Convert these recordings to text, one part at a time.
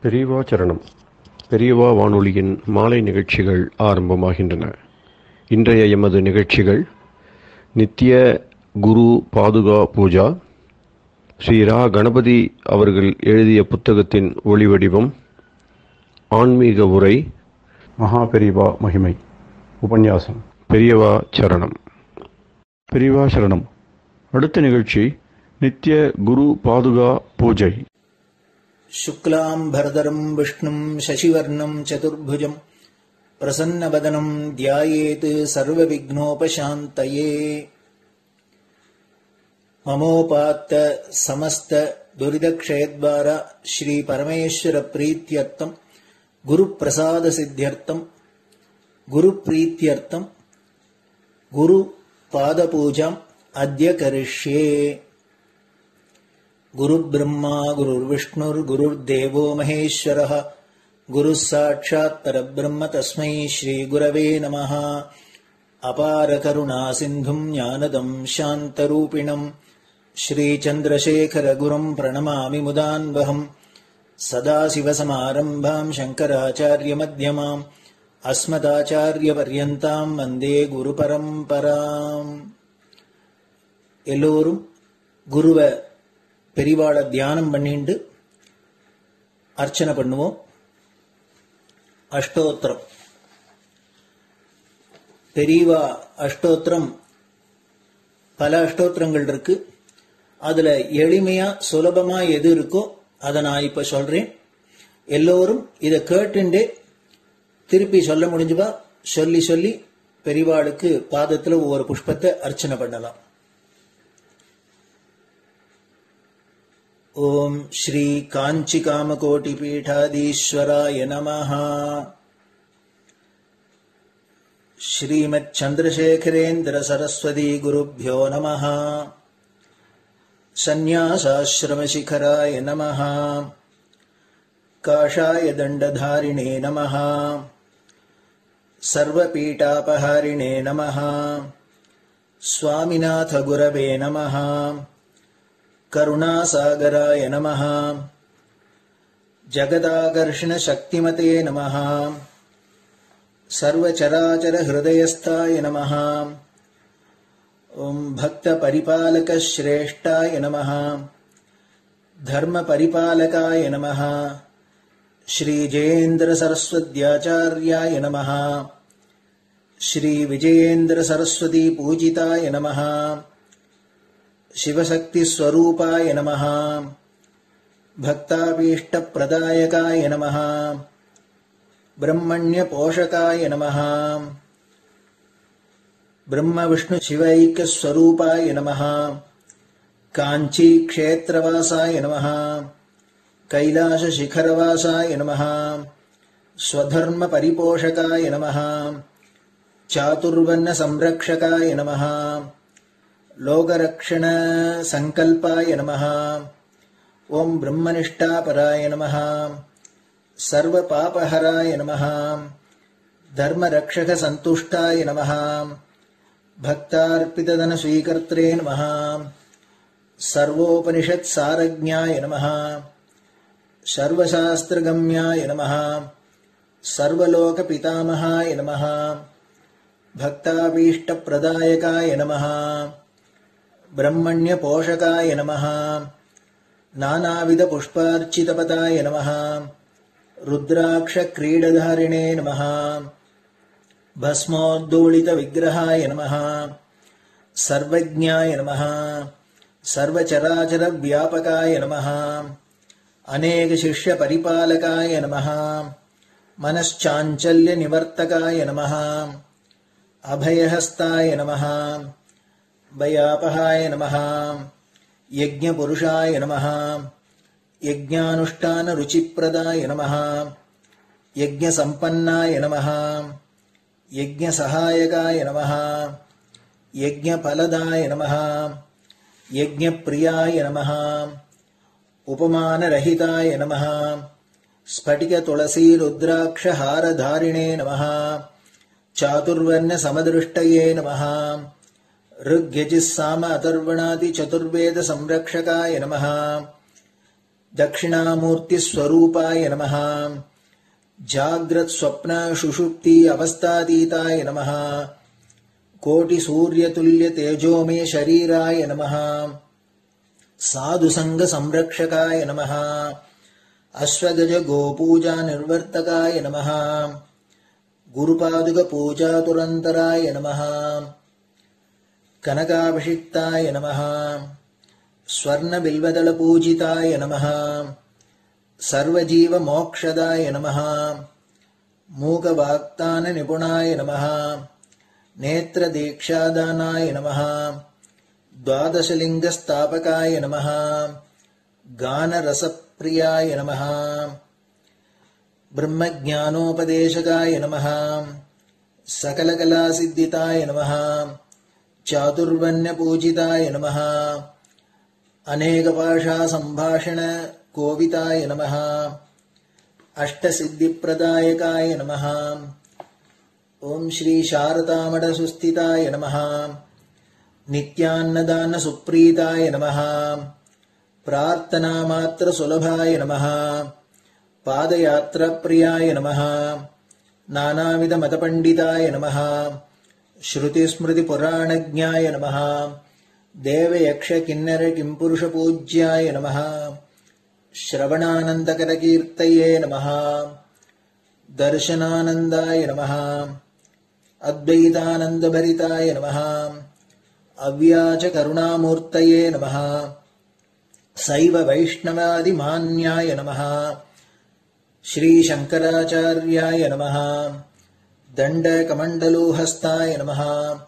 பெரியவா சரணம் பெரியவா வானொலியின் மாலை நிகழ்ச்சிகள் ஆரம்பமாகின்றன இன்றைய எமது நிகழ்ச்சிகள் நித்திய குரு பாதுகா பூஜா ஸ்ரீ ரா கணபதி அவர்கள் எழுதிய புத்தகத்தின் ஒளிவடிவம் ஆன்மீக உரை மகா பெரியவா மகிமை உபன்யாசம் பெரியவா சரணம் பெரியவா சரணம் அடுத்த நிகழ்ச்சி நித்திய குரு பாதுகா பூஜை शुक्लाम्भरधरम् विष्णुम् शशिवर्णम् चतुर्भुजम् प्रसन्नवदनम् ध्यायेत् सर्वविघ्नोपशान्तये ममोपात्त समस्त दुरिदक्षयद्वार श्रीपरमेश्वरप्रीत्यर्थम् गुरुप्रसादसिद्ध्यर्थम् गुरुप्रीत्यर्थम् गुरुपादपूजाम् अद्य करिष्ये गुरुब्रह्मा गुरुर्विष्णुर्गुरुर्देवो महेश्वरः गुरुः साक्षात् परब्रह्म तस्मै श्रीगुरवे नमः अपारकरुणासिन्धुम् ज्ञानदम् शान्तरूपिणम् श्रीचन्द्रशेखरगुरुम् प्रणमामि मुदान्वहम् सदाशिवसमारम्भाम् शङ्कराचार्यमध्यमाम् अस्मदाचार्यपर्यन्ताम् वन्दे குருபரம்பராம் எல்லோரும் குருவை பெரிவாளை தியானம் பண்ணிண்டு அர்ச்சனை பண்ணுவோம் அஷ்டோத்திரம் பெரியவா அஷ்டோத்திரம் பல அஷ்டோத்திரங்கள் இருக்கு அதுல எளிமையா சுலபமா எது இருக்கோ அதை நான் இப்ப சொல்றேன் எல்லோரும் இதை கேட்டுண்டே திருப்பி சொல்ல முடிஞ்சுபா சொல்லி சொல்லி பெரிவாளுக்கு பாதத்துல ஒவ்வொரு புஷ்பத்தை அர்ச்சனை பண்ணலாம் ॐ श्रीकाञ्चिकामकोटिपीठाधीश्वराय नमः श्रीमच्छन्द्रशेखरेन्द्रसरस्वती नमः सन्न्यासाश्रमशिखराय नमः काषाय दण्डधारिणे नमः सर्वपीठापहारिणे नमः स्वामिनाथगुरवे नमः करुणासागराय नमः जगदाकर्षणशक्तिमते नमः सर्वचराचरहृदयस्थाय नमः ॐ भक्तपरिपालकश्रेष्ठाय नमः धर्मपरिपालकाय नमः श्रीजयेन्द्रसरस्वत्याचार्याय नमः श्रीविजयेन्द्रसरस्वतीपूजिताय नमः शिवशक्तिस्वरूपाय नमः भक्ताभीष्टप्रदायकाय नमः ब्रह्मण्यपोषकाय नमः ब्रह्मविष्णुशिवैक्यस्वरूपाय नमः काञ्चीक्षेत्रवासाय नमः कैलासशिखरवासाय नमः स्वधर्मपरिपोषकाय नमः चातुर्वर्णसंरक्षकाय नमः लोकरक्षणसङ्कल्पाय नमः ॐ ब्रह्मनिष्ठापराय नमः सर्वपापहराय नमः धर्मरक्षकसन्तुष्टाय नमः भक्तार्पितधनस्वीकर्त्रे नमः सर्वोपनिषत्सारज्ञाय नमः सर्वशास्त्रगम्याय नमः सर्वलोकपितामहाय नमः भक्ताभीष्टप्रदायकाय नमः ब्रह्मण्यपोषकाय नमः नानाविधपुष्पार्चितपदाय नमः रुद्राक्षक्रीडधारिणे नमः भस्मोद्दोलितविग्रहाय नमः सर्वज्ञाय नमः सर्वचराचरव्यापकाय नमः अनेकशिष्यपरिपालकाय नमः मनश्चाञ्चल्यनिवर्तकाय नमः अभयहस्ताय नमः भयापहाय नमः यज्ञपुरुषाय नमः यज्ञानुष्ठानरुचिप्रदाय नमः यज्ञसम्पन्नाय नमः यज्ञसहायकाय नमः यज्ञफलदाय नमः यज्ञप्रियाय नमः उपमानरहिताय नमः स्फटिकतुलसीरुद्राक्षहारधारिणे नमः चातुर्वर्णसमदृष्टये नमः ऋग्यजिस्साम अथर्वणादिचतुर्वेदसंरक्षकाय नमः दक्षिणामूर्तिस्वरूपाय नमः जाग्रत्स्वप्नशुषुप्ति अवस्थातीताय नमः कोटिसूर्यतुल्यतेजोमे शरीराय नमः साधुसङ्गसंरक्षकाय नमः अश्वगजगोपूजानिर्वर्तकाय नमः गुरुपादुकपूजातुरन्तराय नमः कनकाभिषिक्ताय नमः स्वर्णबिल्वदलपूजिताय नमः सर्वजीवमोक्षदाय नमः मूकवाक्ताननिपुणाय नमः नेत्रदीक्षादानाय नमः द्वादशलिङ्गस्थापकाय नमः गानरसप्रियाय नमः ब्रह्मज्ञानोपदेशकाय नमः सकलकलासिद्धिताय नमः चातुर्वण्यपूजिताय नमः अनेकभाषासम्भाषणकोविताय नमः अष्टसिद्धिप्रदायकाय नमः ॐ श्रीशारदामठसुस्थिताय नमः नित्यान्नदानसुप्रीताय नमः प्रार्थनामात्रसुलभाय नमः पादयात्राप्रियाय नमः नानाविधमतपण्डिताय नमः श्रुतिस्मृतिपुराणज्ञाय नमः देवयक्षकिन्नरकिम्पुरुषपूज्याय नमः श्रवणानन्दकरकीर्तये नमः दर्शनानन्दाय नमः अद्वैतानन्दभरिताय नमः अव्याचकरुणामूर्तये नमः सैव वैष्णवादिमान्याय नमः श्रीशङ्कराचार्याय नमः दण्डकमण्डलोहस्ताय नमः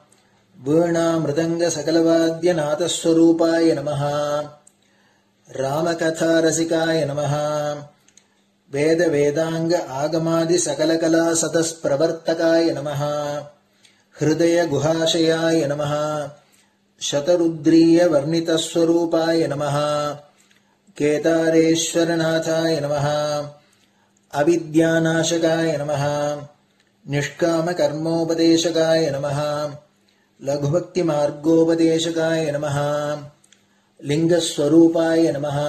वीणामृदङ्गसकलवाद्यनाथस्वरूपाय नमः रामकथारसिकाय नमः वेदवेदाङ्ग आगमादिसकलकलासतस्प्रवर्तकाय नमः हृदयगुहाशयाय नमः शतरुद्रीयवर्णितस्वरूपाय नमः केदारेश्वरनाथाय नमः अविद्यानाशकाय नमः निष्कामकर्मोपदेशकाय नमः लघुभक्तिमार्गोपदेशकाय नमः लिङ्गस्वरूपाय नमः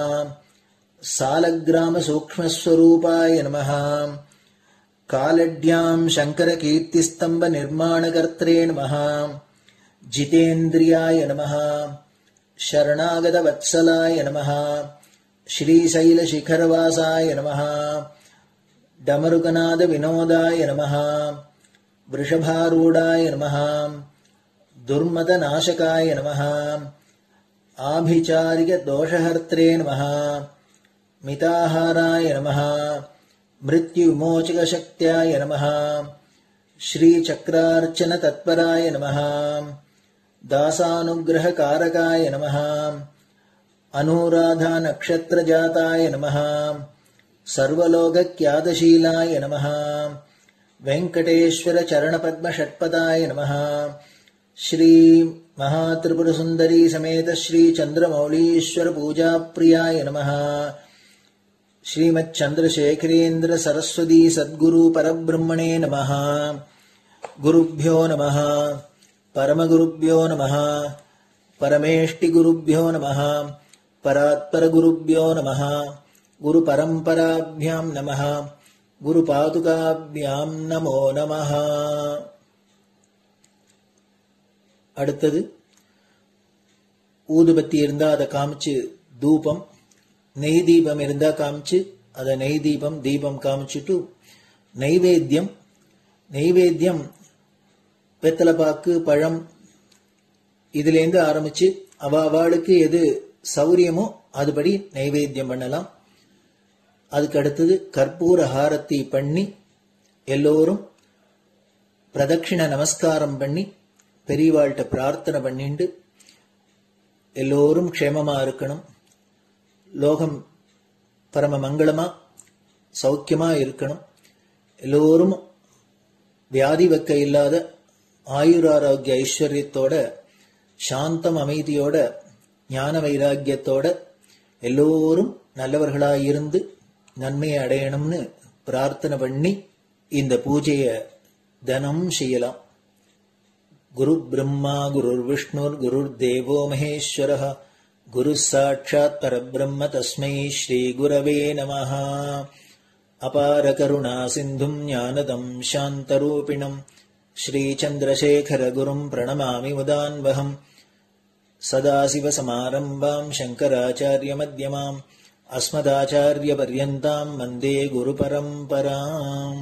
सालग्रामसूक्ष्मस्वरूपाय नमः कालड्याम् शङ्करकीर्तिस्तम्भनिर्माणकर्त्रे नमः जितेन्द्रियाय नमः शरणागतवत्सलाय नमः श्रीशैलशिखरवासाय नमः डमरुकनादविनोदाय नमः वृषभारूढाय नमः दुर्मदनाशकाय नमः आभिचारिकदोषहर्त्रे नमः मिताहाराय नमः मृत्युविमोचकशक्त्याय नमः श्रीचक्रार्चनतत्पराय नमः दासानुग्रहकारकाय नमः अनुराधानक्षत्रजाताय नमः सर्वलोकक्यादशीलाय नमः वेङ्कटेश्वरचरणपद्मषट्पदाय नमः श्रीमहात्रिपुरसुन्दरी समेत श्रीचन्द्रमौलीश्वरपूजाप्रियाय नमः श्रीमच्चन्द्रशेखरेन्द्र सरस्वती सद्गुरु परब्रह्मणे नमः गुरुभ्यो नमः परमगुरुभ्यो नमः परमेष्टिगुरुभ्यो नमः परात्परगुरुभ्यो नमः गुरुपरम्पराभ्यां नमः குருபாதுகாபியாம் நமோ நமः அடுத்தது ஊதுபத்தி இருந்தா அதை காமிச்சு தூபம் நெய் தீபம் இருந்தா காமிச்சு அதை நெய் தீபம் தீபம் காமிச்சுட்டு நைவேத்தியம் நைவேத்தியம் வெத்தலைப்பாக்கு பழம் இதுலேருந்து ஆரம்பிச்சு அவ அவளுக்கு எது சௌரியமோ அதுபடி நைவேத்தியம் பண்ணலாம் அதுக்கு அடுத்தது கற்பூர ஹாரத்தி பண்ணி எல்லோரும் பிரதட்சிண நமஸ்காரம் பண்ணி பெரியவாள்கிட்ட பிரார்த்தனை பண்ணிண்டு எல்லோரும் க்ஷேமமா இருக்கணும் லோகம் பரம மங்களமா சௌக்கியமா இருக்கணும் எல்லோரும் வியாதி வெக்க இல்லாத ஆயுராரோக்கிய ஐஸ்வர்யத்தோட சாந்தம் அமைதியோட ஞான வைராக்கியத்தோட எல்லோரும் நல்லவர்களாய் இருந்து நன்மையை அடையணும்னு பிரார்த்தனை பண்ணி இந்த பூஜையை தினம் செய்யலாம் குரு பிரம்மா குருர் விஷ்ணுர் குருர் தேவோ மகேஸ்வர गुरुः साक्षात् परब्रह्म तस्मै श्रीगुरवे नमः अपारकरुणासिन्धुम् ज्ञानदम् शान्तरूपिणम् श्रीचन्द्रशेखरगुरुम् प्रणमामि मुदान्वहम् सदाशिवसमारम्भाम् शङ्कराचार्यमध्यमाम् अस्मदाचार्यपर्यन्ताम् वन्दे குருபரம்பராம்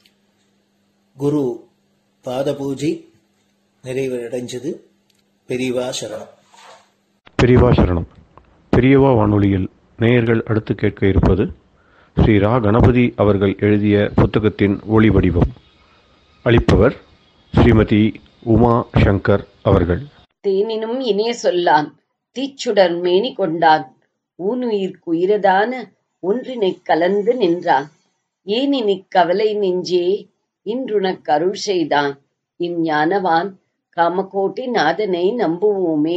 குரு பாதபூஜை நிறைவடைஞ்சது பெரியவா சரணம் பெரியவா சரணம் பெரியவா வானொலியில் நேயர்கள் அடுத்து கேட்க இருப்பது ஸ்ரீ ரா கணபதி அவர்கள் எழுதிய புத்தகத்தின் ஒளி வடிவம் அளிப்பவர் ஸ்ரீமதி உமா சங்கர் அவர்கள் தேனினும் இனிய சொல்லான் தீச்சுடர் மேனி கொண்டான் ஊனுயிர்க்கு உயிரதான ஒன்றினைக் கலந்து நின்றான் ஏனினிக் கவலை நெஞ்சே இன்றுனக் அருள் செய்தான் இஞ்ஞானவான் காமகோட்டி நாதனை நம்புவோமே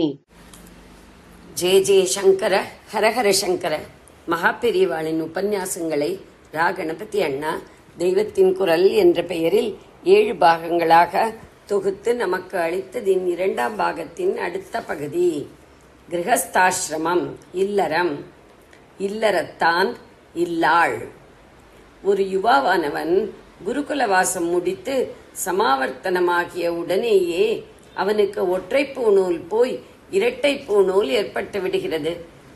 ஜெய ஜெய சங்கர ஹரஹர சங்கர மகாபெரிவாளின் உபன்யாசங்களை ரா கணபதி அண்ணா தெய்வத்தின் குரல் என்ற பெயரில் ஏழு பாகங்களாக தொகுத்து நமக்கு அளித்ததின் இரண்டாம் பாகத்தின் அடுத்த பகுதி கிரகஸ்தாசிரமம் இல்லறம் இல்லறத்தான் இல்லாள் ஒரு யுவாவானவன் குருகுலவாசம் முடித்து சமாவர்த்தனமாகிய உடனேயே அவனுக்கு ஒற்றை பூநூல் போய் இரட்டை பூநூல் ஏற்பட்டு விடுகிறது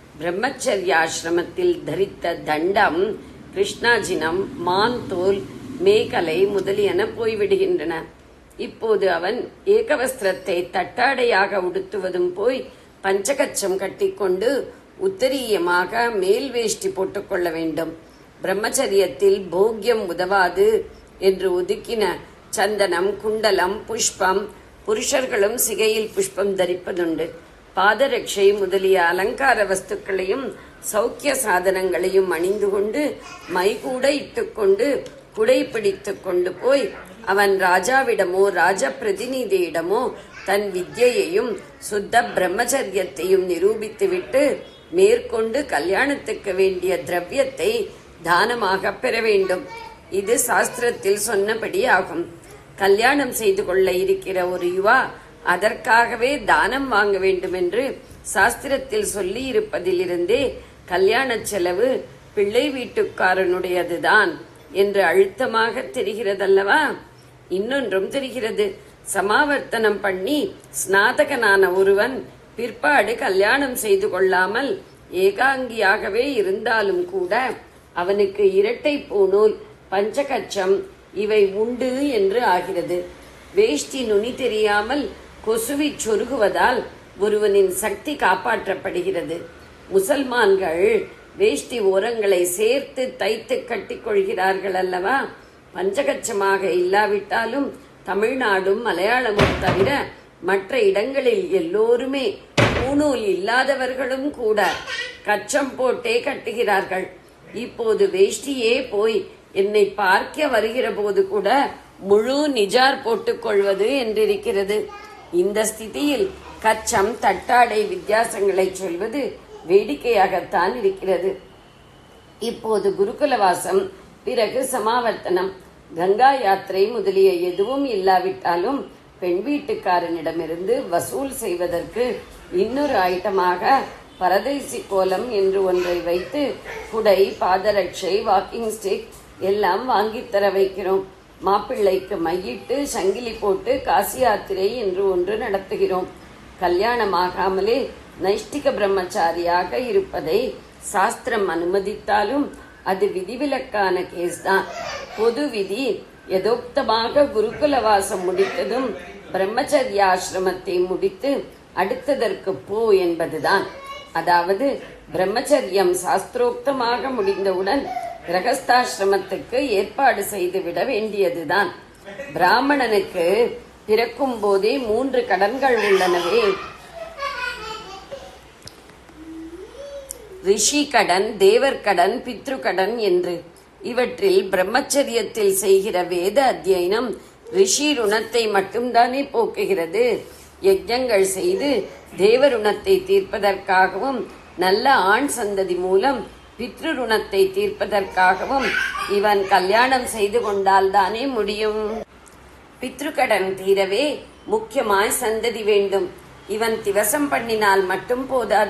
பிரம்மச்சரியாசிரமத்தில் தரித்த தண்டம் கிருஷ்ணாஜினம் மான் தோல் மேகலை முதலியன போய்விடுகின்றன இப்போது அவன் ஏகவஸ்திரத்தை தட்டாடையாக உடுத்துவதும் போய் பஞ்சகச்சம் கட்டிக்கொண்டு உத்தரீயமாக மேல் வேஷ்டி போட்டுக்கொள்ள வேண்டும் பிரம்மச்சரியத்தில் போக்கியம் உதவாது என்று ஒதுக்கின சந்தனம் குண்டலம் புஷ்பம் புருஷர்களும் சிகையில் புஷ்பம் தரிப்பதுண்டு பாதரட்சை முதலிய அலங்கார வஸ்துக்களையும் சௌக்கிய சாதனங்களையும் அணிந்து கொண்டு மைகூட இட்டுக்கொண்டு குடை பிடித்துக் கொண்டு போய் அவன் ராஜாவிடமோ ராஜ பிரதிநிதியிடமோ தன் வித்யையையும் சுத்த பிரம்மச்சரியத்தையும் நிரூபித்துவிட்டு மேற்கொண்டு கல்யாணத்துக்கு வேண்டிய திரவியத்தை தானமாக பெற வேண்டும் இது சாஸ்திரத்தில் சொன்னபடி ஆகும் கல்யாணம் செய்து கொள்ள இருக்கிற ஒரு யுவா அதற்காகவே தானம் வாங்க வேண்டும் என்று சாஸ்திரத்தில் சொல்லி இருப்பதிலிருந்தே கல்யாண செலவு பிள்ளை வீட்டுக்காரனுடையதுதான் என்று அழுத்தமாக தெரிகிறதல்லவா இன்னொன்றும் தெரிகிறது சமாவர்த்தனம் பண்ணி ஸ்நாதகனான ஒருவன் பிற்பாடு கல்யாணம் செய்து கொள்ளாமல் ஏகாங்கியாகவே இருந்தாலும் கூட அவனுக்கு இரட்டை பூநூல் பஞ்சகச்சம் இவை உண்டு என்று ஆகிறது வேஷ்டி நுனி தெரியாமல் கொசுவிச் சொருகுவதால் ஒருவனின் சக்தி காப்பாற்றப்படுகிறது முசல்மான்கள் வேஷ்டி ஓரங்களை சேர்த்து தைத்து கட்டிக் கொள்கிறார்கள் அல்லவா பஞ்சகச்சமாக இல்லாவிட்டாலும் தமிழ்நாடும் மலையாளமும் தவிர மற்ற இடங்களில் எல்லோருமே பூநூல் இல்லாதவர்களும் கூட கச்சம் போட்டே கட்டுகிறார்கள் இப்போது வேஷ்டியே போய் என்னை பார்க்க வருகிற போது கூட முழு நிஜார் போட்டுக் கொள்வது என்றிருக்கிறது இந்த ஸ்திதியில் கச்சம் தட்டாடை வித்தியாசங்களை சொல்வது வேடிக்கையாகத்தான் இருக்கிறது இப்போது குருகுலவாசம் பிறகு சமாவர்த்தனம் கங்கா யாத்திரை முதலிய எதுவும் இல்லாவிட்டாலும் பெண் வீட்டுக்காரனிடமிருந்து வசூல் செய்வதற்கு இன்னொரு ஐட்டமாக பரதேசி கோலம் என்று ஒன்றை வைத்து குடை பாதரட்சை வாக்கிங் ஸ்டிக் எல்லாம் வாங்கித் தர வைக்கிறோம் மாப்பிள்ளைக்கு மையிட்டு சங்கிலி போட்டு காசி யாத்திரை என்று ஒன்று நடத்துகிறோம் கல்யாணமாகாமலே நைஷ்டிக பிரம்மச்சாரியாக இருப்பதை சாஸ்திரம் அனுமதித்தாலும் அது விதிவிலக்கான கேஸ் தான் பொது விதி யதோக்தமாக குருகுலவாசம் முடித்ததும் பிரம்மச்சரியாசிரமத்தை முடித்து அடுத்ததற்கு போ என்பதுதான் அதாவது பிரம்மச்சரியம் சாஸ்திரோக்தமாக முடிந்தவுடன் கிரகஸ்தாசிரமத்துக்கு ஏற்பாடு செய்துவிட வேண்டியதுதான் பிராமணனுக்கு பிறக்கும் போதே மூன்று கடன்கள் உள்ளனவே ரிஷி கடன் தேவர் கடன் பித்ரு கடன் என்று இவற்றில் பிரம்மச்சரியத்தில் செய்கிற வேத அத்தியனம் ரிஷி ருணத்தை மட்டும்தானே போக்குகிறது யஜ்ஞங்கள் செய்து தேவருணத்தை தீர்ப்பதற்காகவும் நல்ல ஆண் சந்ததி மூலம் பித்ரு ருணத்தை தீர்ப்பதற்காகவும் இவன் கல்யாணம் செய்து கொண்டால் தானே முடியும் பித்ருக்கடன் தீரவே முக்கியமாய் சந்ததி வேண்டும் இவன் திவசம் பண்ணினால் மட்டும் போதாது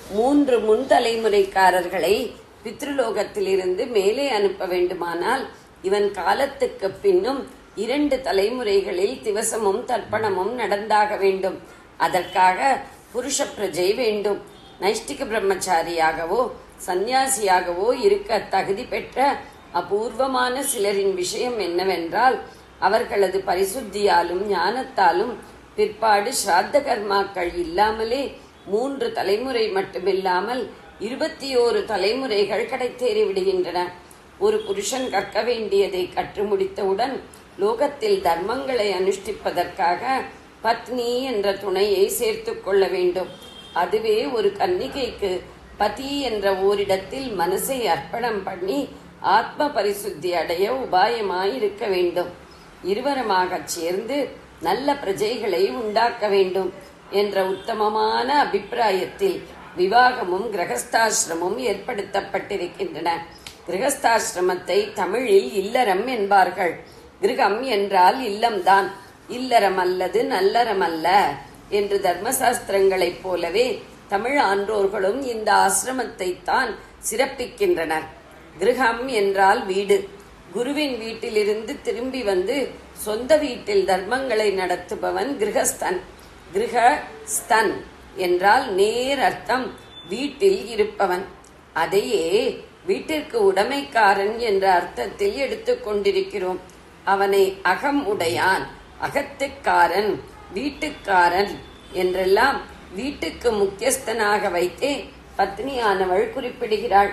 மூன்று முன் தலைமுறைக்காரர்களை பித்ருலோகத்திலிருந்து மேலே அனுப்ப வேண்டுமானால் இவன் காலத்துக்கு பின்னும் இரண்டு தலைமுறைகளில் திவசமும் தர்ப்பணமும் நடந்தாக வேண்டும் அதற்காக புருஷ பிரஜை வேண்டும் நைஷ்டிக பிரம்மச்சாரியாகவோ சந்நியாசியாகவோ இருக்க தகுதி பெற்ற அபூர்வமான சிலரின் விஷயம் என்னவென்றால் அவர்களது பரிசுத்தியாலும் ஞானத்தாலும் பிற்பாடு ஸ்ராத்த கர்மாக்கள் இல்லாமலே மூன்று தலைமுறை மட்டுமில்லாமல் இருபத்தி ஓரு தலைமுறைகள் கிடைத்தேறி விடுகின்றன ஒரு புருஷன் கற்க வேண்டியதை கற்று முடித்தவுடன் லோகத்தில் தர்மங்களை அனுஷ்டிப்பதற்காக பத்னி என்ற துணையை சேர்த்துக் கொள்ள வேண்டும் அதுவே ஒரு கன்னிகைக்கு பதி என்ற ஓரிடத்தில் மனசை அர்ப்பணம் பண்ணி ஆத்ம பரிசுத்தி அடைய உபாயமாயிருக்க வேண்டும் இருவருமாகச் சேர்ந்து நல்ல பிரஜைகளை உண்டாக்க வேண்டும் என்ற உத்தமமான அபிப்பிராயத்தில் விவாகமும் கிரகஸ்தாசிரமும் ஏற்படுத்தப்பட்டிருக்கின்றன கிரகஸ்தாசிரமத்தை தமிழில் இல்லறம் என்பார்கள் கிரகம் என்றால் இல்லம்தான் இல்லறம் அல்லது நல்லறம் அல்ல என்று தர்மசாஸ்திரங்களைப் போலவே தமிழ் ஆன்றோர்களும் இந்த ஆசிரமத்தை தான் சிறப்பிக்கின்றனர் கிரகம் என்றால் வீடு குருவின் வீட்டிலிருந்து திரும்பி வந்து சொந்த வீட்டில் தர்மங்களை நடத்துபவன் கிரகஸ்தன் கிரகஸ்தன் என்றால் நேர் அர்த்தம் வீட்டில் இருப்பவன் அதையே வீட்டிற்கு உடைமைக்காரன் என்ற அர்த்தத்தில் எடுத்துக்கொண்டிருக்கிறோம் அவனை அகம் உடையான் அகத்துக்காரன் வீட்டுக்காரன் என்றெல்லாம் வீட்டுக்கு முக்கியஸ்தனாக வைத்தே பத்னியானவள் குறிப்பிடுகிறாள்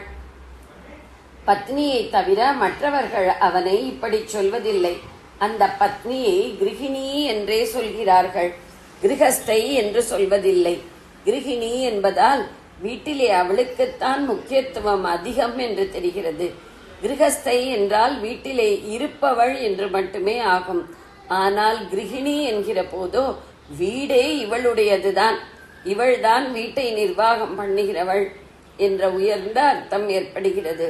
பத்னியை தவிர மற்றவர்கள் அவனை இப்படி சொல்வதில்லை அந்த பத்னியை கிருகிணி என்றே சொல்கிறார்கள் கிரகஸ்தை என்று சொல்வதில்லை கிருகிணி என்பதால் வீட்டிலே அவளுக்குத்தான் முக்கியத்துவம் அதிகம் என்று தெரிகிறது கிரகஸ்தை என்றால் வீட்டிலே இருப்பவள் என்று மட்டுமே ஆகும் ஆனால் கிருகிணி என்கிற போதோ வீடே இவளுடையதுதான் இவள்தான் வீட்டை நிர்வாகம் பண்ணுகிறவள் என்ற உயர்ந்த அர்த்தம் ஏற்படுகிறது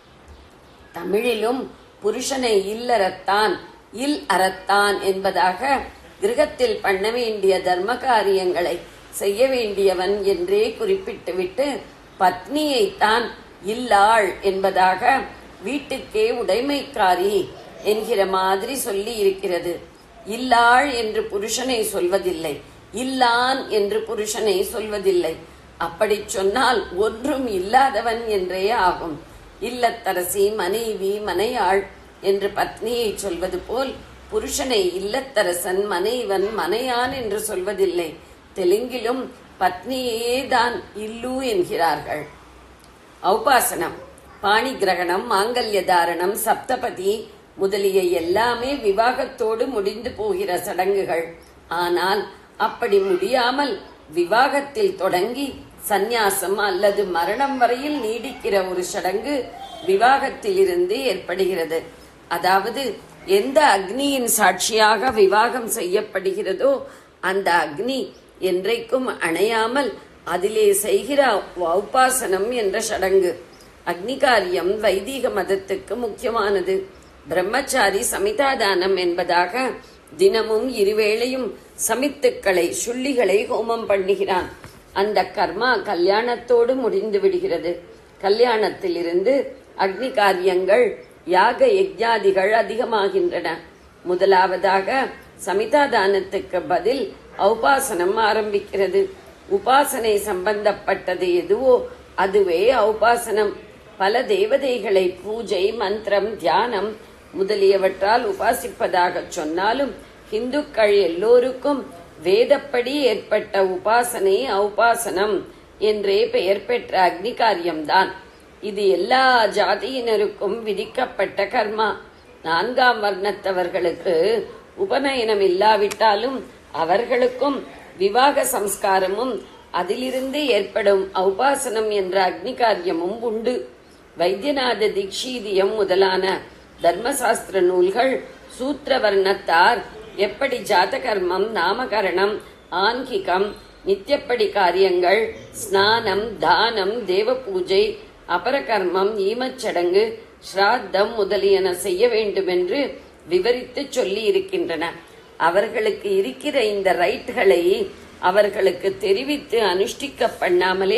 தமிழிலும் புருஷனை இல்லறத்தான் இல் அறத்தான் என்பதாக கிரகத்தில் பண்ண வேண்டிய தர்ம காரியங்களை செய்ய வேண்டியவன் என்றே குறிப்பிட்டுவிட்டு பத்னியைத்தான் இல்லாள் என்பதாக வீட்டுக்கே உடைமைக்காரி என்கிற மாதிரி சொல்லி இருக்கிறது இல்லாள் என்று புருஷனை சொல்வதில்லை இல்லான் என்று புருஷனை சொல்வதில்லை அப்படி சொன்னால் ஒன்றும் இல்லாதவன் என்றே ஆகும் இல்லத்தரசி மனைவி மனையாள் என்று பத்னியை சொல்வது போல் புருஷனை இல்லத்தரசன் மனைவன் மனையான் என்று சொல்வதில்லை தெலுங்கிலும் பத்னியே தான் இல்லு என்கிறார்கள் ஔபாசனம் பாணி கிரகணம் மாங்கல்ய தாரணம் சப்தபதி முதலிய எல்லாமே விவாகத்தோடு முடிந்து போகிற சடங்குகள் ஆனால் அப்படி முடியாமல் விவாகத்தில் தொடங்கி சந்நியாசம் அல்லது மரணம் வரையில் நீடிக்கிற ஒரு சடங்கு விவாகத்திலிருந்து ஏற்படுகிறது அதாவது எந்த அக்னியின் சாட்சியாக விவாகம் செய்யப்படுகிறதோ அந்த அக்னி என்றைக்கும் அணையாமல் அதிலே செய்கிற உபாசனம் என்ற சடங்கு அக்னி காரியம் வைதீக மதத்துக்கு முக்கியமானது பிரம்மச்சாரி சமிதாதானம் என்பதாக தினமும் இருவேளையும் சமித்துக்களை சுள்ளிகளை ஹோமம் பண்ணுகிறான் அந்த கர்மா கல்யாணத்தோடு முடிந்து விடுகிறது கல்யாணத்திலிருந்து அக்னி காரியங்கள் யாக யஜ்ஞாதிகள் அதிகமாகின்றன முதலாவதாக சமிதாதானத்துக்கு பதில் ஔபாசனம் ஆரம்பிக்கிறது உபாசனை சம்பந்தப்பட்டது எதுவோ அதுவே ஔபாசனம் பல தேவதைகளை பூஜை மந்திரம் தியானம் முதலியவற்றால் உபாசிப்பதாக சொன்னாலும் இந்துக்கள் எல்லோருக்கும் வேதப்படி ஏற்பட்ட உபாசனை ஔபாசனம் என்றே பெயர் பெற்ற அக்னி காரியம்தான் இது எல்லா ஜாதியினருக்கும் விதிக்கப்பட்ட கர்மா நான்காம் வர்ணத்தவர்களுக்கு உபநயனம் இல்லாவிட்டாலும் அவர்களுக்கும் விவாக சம்ஸ்காரமும் அதிலிருந்து ஏற்படும் ஔபாசனம் என்ற அக்னி காரியமும் உண்டு வைத்தியநாத தீக்ஷீதியம் முதலான தர்மசாஸ்திர நூல்கள் சூத்திர வர்ணத்தார் எப்படி ஜாதகர்மம் நாமகரணம் ஆன்கிகம் நித்தியப்படி காரியங்கள் ஸ்நானம் தானம் தேவ பூஜை அபரகர்மம் ஈமச்சடங்கு ஸ்ராத்தம் முதலியன செய்ய வேண்டுமென்று விவரித்து சொல்லி இருக்கின்றன அவர்களுக்கு இருக்கிற இந்த ரைட்களை அவர்களுக்கு தெரிவித்து அனுஷ்டிக்க பண்ணாமலே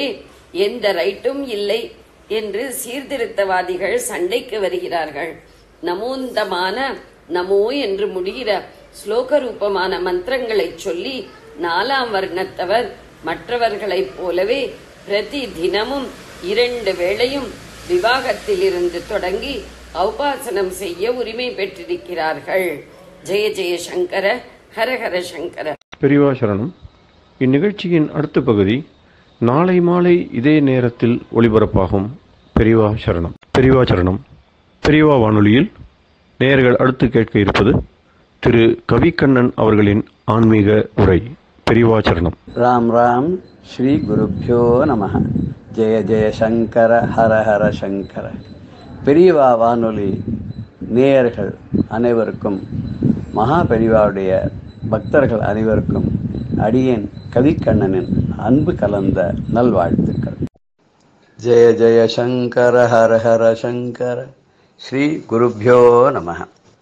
எந்த ரைட்டும் இல்லை என்று சீர்திருத்தவாதிகள் சண்டைக்கு வருகிறார்கள் நமோந்தமான நமோ என்று முடிகிற ஸ்லோக ரூபமான மந்திரங்களை சொல்லி நாலாம் வர்ணத்தவர் மற்றவர்களைப் போலவே பிரதி தினமும் இரண்டு வேளையும் விவாகத்திலிருந்து தொடங்கி ஔபாசனம் செய்ய உரிமை பெற்றிருக்கிறார்கள் ஜெய ஜெய சங்கர ஹரஹர சங்கர பெரியவா சரணம் இந்நிகழ்ச்சியின் அடுத்த பகுதி நாளை மாலை இதே நேரத்தில் ஒளிபரப்பாகும் பெரியவா சரணம் பெரியவா சரணம் பெரியவா வானொலியில் நேயர்கள் அடுத்து கேட்க இருப்பது திரு கவிக்கண்ணன் அவர்களின் ஆன்மீக உரை பெரியவா சரணம் ராம் ராம் ஸ்ரீ குருப்பியோ நம ஜெய ஜெய சங்கர ஹர ஹர சங்கர பெரியவா வானொலி நேயர்கள் அனைவருக்கும் மகா பெரியவாவுடைய பக்தர்கள் அனைவருக்கும் அடியேன் கவிக்கண்ணனின் அன்பு கலந்த நல்வாழ்த்துக்கள் ஜெய ஜெய சங்கர ஹர ஹர சங்கர ஸ்ரீ குருப்பியோ நம